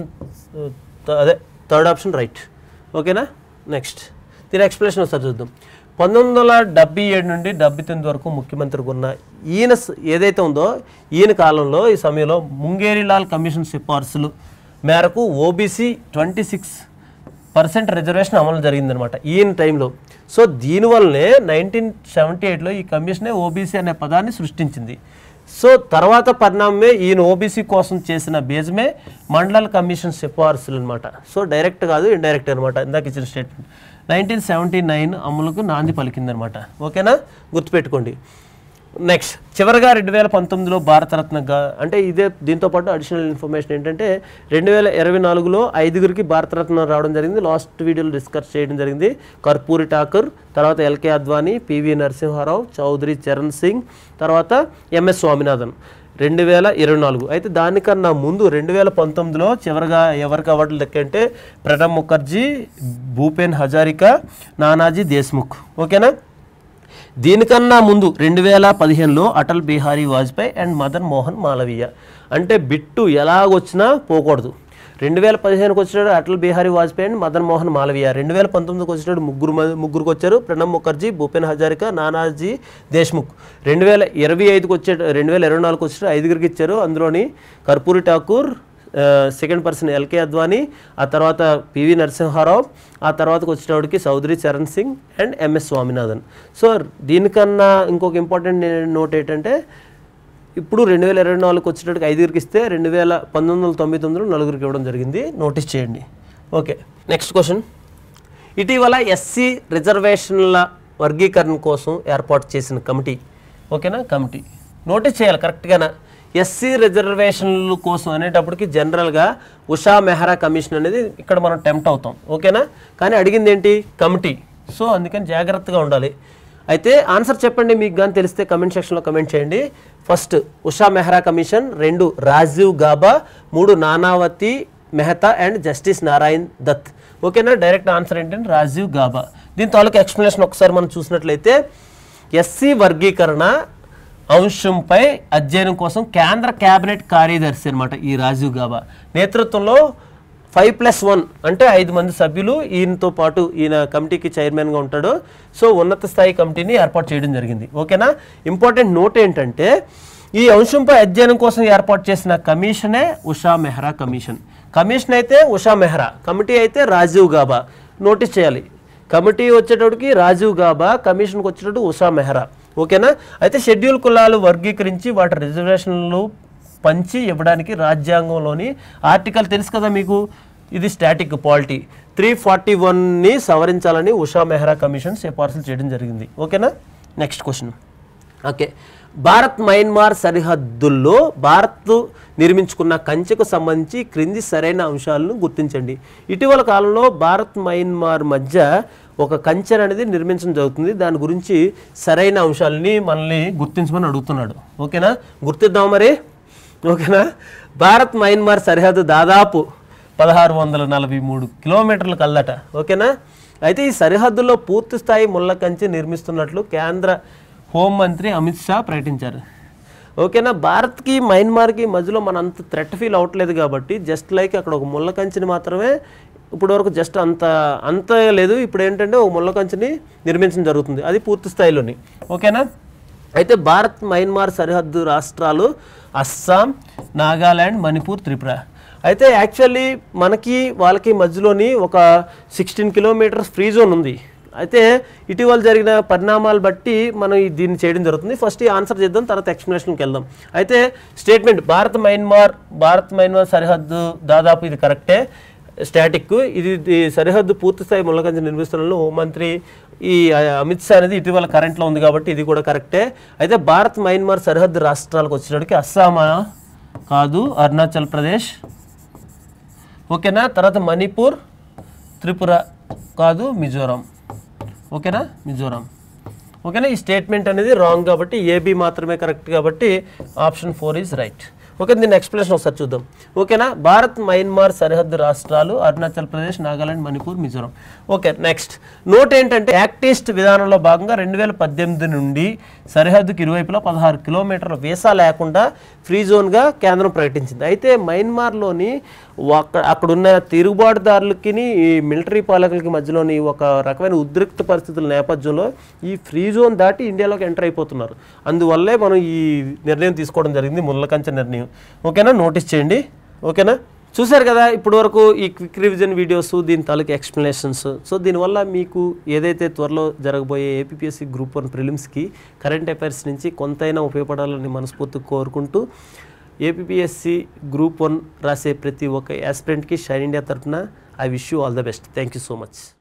S1: అదే థర్డ్ ఆప్షన్ రైట్ ఓకేనా నెక్స్ట్ దీని ఎక్స్ప్లెనేషన్ ఒకసారి చూద్దాం పంతొమ్మిది వందల డెబ్బై ఏడు నుండి డెబ్బై తొమ్మిది వరకు ముఖ్యమంత్రిగా ఉన్న ఈయన స- ఏదైతే ఉందో ఈయన కాలంలో ఈ సమయంలో ముంగేరిలాల్ కమిషన్ సిఫార్సులు మేరకు OBC twenty six percent reservation అమలు జరిగిందనమాట ఈయన టైంలో సో దీనివల్లనే నైన్టీన్ సెవెంటీ ఎయిట్లో ఈ కమిషనే ఓబీసీ అనే పదాన్ని సృష్టించింది సో తర్వాత పరిణామమే ఈయన ఓబీసీ కోసం చేసిన బేజమే మండల కమిషన్ సిఫార్సులు అనమాట సో డైరెక్ట్ కాదు ఇండైరెక్ట్ అనమాట ఇందాక ఇచ్చిన స్టేట్మెంట్ నైన్టీన్ సెవెంటీ నైన్ అమలుకు నాంది పలికిందనమాట ఓకేనా గుర్తుపెట్టుకోండి నెక్స్ట్ చివరిగా రెండు వేల పంతొమ్మిదిలో భారతరత్నగా అంటే ఇదే దీంతో పాటు అడిషనల్ ఇన్ఫర్మేషన్ ఏంటంటే రెండు వేల ఇరవై నాలుగులో ఐదుగురికి భారతరత్న రావడం జరిగింది లాస్ట్ వీడియోలో డిస్కస్ చేయడం జరిగింది కర్పూరి ఠాకూర్ తర్వాత ఎల్కే అద్వానీ పివి నరసింహారావు చౌదరి చరణ్ సింగ్ తర్వాత ఎంఎస్ స్వామినాథన్ రెండు వేల ఇరవై నాలుగు అయితే దానికన్నా ముందు రెండు వేల పంతొమ్మిదిలో చివరిగా ఎవరికి అవార్డులు దక్కంటే ప్రణబ్ ముఖర్జీ భూపేన్ హజారికా నానాజీ దేశ్ముఖ్ ఓకేనా దీనికన్నా ముందు రెండు వేల పదిహేనులో అటల్ బిహారీ వాజ్పేయి అండ్ మదన్ మోహన్ మాలవీయ అంటే బిట్టు ఎలాగొచ్చినా పోకూడదు రెండు వేల పదిహేనుకి వచ్చినాడు అటల్ బిహారీ వాజ్పేయి అండ్ మదన్ మోహన్ మాలవీయ రెండు వేల పంతొమ్మిదికి వచ్చినాడు ముగ్గురు మ- ముగ్గురికి వచ్చారు ప్రణబ్ ముఖర్జీ భూపేన్ హజారికా నానాజీ దేశ్ముఖ్ రెండు వేల ఇరవై ఐదుకి వచ్చే రెండు వేల ఇరవై నాలుగుకి వచ్చాడు ఐదుగురికి ఇచ్చారు అందులోని Karpoori Thakur second person LK Advani ఆ తర్వాత పివి నరసింహారావు ఆ తర్వాతకి వచ్చేటప్పటికి Chaudhary Charan Singh and MS Swaminathan so దీనికన్నా ఇంకొక ఇంపార్టెంట్ నోట్ ఏంటంటే ఇప్పుడు రెండు వేల ఇరవై నాలుగుకి వచ్చేటప్పటికి ఐదుగురికి ఇస్తే రెండు వేల పంతొమ్మిది వందల తొంభై తొమ్మిదిలో నలుగురికి ఇవ్వడం జరిగింది నోటీస్ చేయండి ఓకే నెక్స్ట్ క్వశ్చన్ ఇటీవల ఎస్సీ రిజర్వేషన్ల వర్గీకరణ కోసం ఏర్పాటు చేసిన కమిటీ ఓకేనా కమిటీ నోటీస్ చేయాలి కరెక్ట్గానా ఎస్సీ రిజర్వేషన్ల కోసం అనేటప్పటికి జనరల్గా ఉషా మెహ్రా కమిషన్ అనేది ఇక్కడ మనం టెంప్ట్ అవుతాం ఓకేనా కానీ అడిగింది ఏంటి కమిటీ సో అందుకని జాగ్రత్తగా ఉండాలి అయితే ఆన్సర్ చెప్పండి మీకు కానీ తెలిస్తే కమెంట్ సెక్షన్లో కమెంట్ చేయండి ఫస్ట్ ఉషా మెహ్రా కమిషన్ రెండు రాజీవ్ గాబా మూడు నానావతి మెహతా అండ్ జస్టిస్ నారాయణ్ దత్ ఓకేనా డైరెక్ట్ ఆన్సర్ ఏంటంటే రాజీవ్ గాబా దీని తాలూకు ఎక్స్ప్లెనేషన్ ఒకసారి మనం చూసినట్లయితే ఎస్సీ వర్గీకరణ అంశంపై అధ్యయనం కోసం కేంద్ర కేబినెట్ కార్యదర్శి అనమాట ఈ రాజీవ్ గాబా నేతృత్వంలో ఫైవ్ ప్లస్ వన్ అంటే ఐదు మంది సభ్యులు ఈయనతో పాటు ఈయన కమిటీకి చైర్మన్గా ఉంటాడు సో ఉన్నత స్థాయి కమిటీని ఏర్పాటు చేయడం జరిగింది ఓకేనా ఇంపార్టెంట్ నోట్ ఏంటంటే ఈ అంశంపై అధ్యయనం కోసం ఏర్పాటు చేసిన కమిషనే ఉషా మెహ్రా కమిషన్ కమిషన్ అయితే ఉషా మెహ్రా కమిటీ అయితే రాజీవ్ గాబా నోటీస్ చేయాలి కమిటీ వచ్చేటప్పటికి రాజీవ్ గాబా కమిషన్కి వచ్చేటప్పుడు ఉషా మెహ్రా ఓకేనా అయితే షెడ్యూల్ కులాలు వర్గీకరించి వాటి రిజర్వేషన్లు పంచి ఇవ్వడానికి రాజ్యాంగంలోని ఆర్టికల్ తెలుసు కదా మీకు ఇది స్టాటిక్ పాలిటీ త్రీ ఫార్టీ వన్ని సవరించాలని ఉషా మెహ్రా కమిషన్ సిఫార్సులు చేయడం జరిగింది ఓకేనా next question okay Bharat Myanmar సరిహద్దుల్లో భారత్ నిర్మించుకున్న కంచెకు సంబంధించి క్రింది సరైన అంశాలను గుర్తించండి ఇటీవల కాలంలో భారత్ మయన్మార్ మధ్య ఒక కంచె అనేది నిర్మించడం జరుగుతుంది దాని గురించి సరైన అంశాలని మనల్ని గుర్తించమని అడుగుతున్నాడు ఓకేనా గుర్తిద్దాం మరి ఓకేనా భారత్ మయన్మార్ సరిహద్దు దాదాపు పదహారు వందల నలభై మూడు కిలోమీటర్ల కల్లట ఓకేనా అయితే ఈ సరిహద్దులో పూర్తి స్థాయి ముళ్ళ కంచె నిర్మిస్తున్నట్లు కేంద్ర హోంమంత్రి అమిత్ షా ప్రకటించారు ఓకేనా భారత్కి మయన్మార్కి మధ్యలో మన అంత థ్రెట్ ఫీల్ అవ్వట్లేదు కాబట్టి జస్ట్ లైక్ అక్కడ ఒక ముళ్ళ కంచెని మాత్రమే ఇప్పటి వరకు జస్ట్ అంత అంత లేదు ఇప్పుడు ఏంటంటే ఒక ముళ్ళ కంచెని నిర్మించడం జరుగుతుంది అది పూర్తి స్థాయిలోని ఓకేనా అయితే భారత్ మయన్మార్ సరిహద్దు రాష్ట్రాలు అస్సాం నాగాల్యాండ్ మణిపూర్ త్రిపుర అయితే యాక్చువల్లీ మనకి వాళ్ళకి మధ్యలోని ఒక సిక్స్టీన్ కిలోమీటర్స్ ఫ్రీ జోన్ ఉంది అయితే ఇటీవల జరిగిన పరిణామాలు బట్టి మనం ఈ దీన్ని చేయడం జరుగుతుంది ఫస్ట్ ఈ ఆన్సర్ చేద్దాం తర్వాత ఎక్స్ప్లెనేషన్కి వెళ్దాం అయితే statement Bharat Myanmar Bharat Myanmar సరిహద్దు దాదాపు ఇది కరెక్టే స్టాటిక్ ఇది ఇది సరిహద్దు పూర్తి స్థాయి ముళ్ళకంచె నిర్మిస్తున్న హోంమంత్రి ఈ ఆ, అమిత్ షా అనేది ఇటీవల కరెంట్లో ఉంది కాబట్టి ఇది కూడా కరెక్టే అయితే భారత్ మయన్మార్ సరిహద్దు రాష్ట్రాలకు వచ్చేటప్పటికి అస్సామా కాదు అరుణాచల్ ప్రదేశ్ ఓకేనా తర్వాత మణిపూర్ త్రిపుర కాదు మిజోరాం ఓకేనా మిజోరాం ఓకేనా ఈ స్టేట్మెంట్ అనేది రాంగ్ కాబట్టి ఏబి మాత్రమే కరెక్ట్ కాబట్టి option four is right okay దీని ఎక్స్ప్లెనేషన్ ఒకసారి చూద్దాం ఓకేనా భారత్ మయన్మార్ సరిహద్దు రాష్ట్రాలు Arunachal Pradesh Nagaland Manipur Mizoram okay next note ఏంటంటే యాక్ట్ ఈస్ట్ విధానంలో భాగంగా రెండు వేల పద్దెనిమిది నుండి సరిహద్దుకి ఇరువైపులా పదహారు కిలోమీటర్ల వీసా లేకుండా ఫ్రీ జోన్గా కేంద్రం ప్రకటించింది అయితే మయన్మార్లోని అక్కడ అక్కడున్న తిరుగుబాటుదారులకి ఈ మిలిటరీ పాలకులకి మధ్యలోని ఒక రకమైన ఉద్రిక్త పరిస్థితుల నేపథ్యంలో ఈ ఫ్రీ జోన్ దాటి ఇండియాలోకి ఎంటర్ అయిపోతున్నారు అందువల్లే మనం ఈ నిర్ణయం తీసుకోవడం జరిగింది ముళ్ళకంచె నిర్ణయం ఓకేనా నోటీస్ చేయండి ఓకేనా చూశారు కదా ఇప్పటి వరకు ఈ క్విక్ రివిజన్ వీడియోస్ దీని తాలూకు ఎక్స్ప్లెనేషన్స్ సో దీనివల్ల మీకు ఏదైతే త్వరలో జరగబోయే ఏపీఎస్సి గ్రూప్ వన్ ప్రిలిమ్స్కి కరెంట్ అఫైర్స్ నుంచి కొంతైనా ఉపయోగపడాలని మనస్ఫూర్తిగా కోరుకుంటూ ఏపీఎస్సి గ్రూప్ వన్ రాసే ప్రతి ఒక్క యాస్పిరెంట్కి షైన్ ఇండియా తరఫున I wish you all the best thank you so much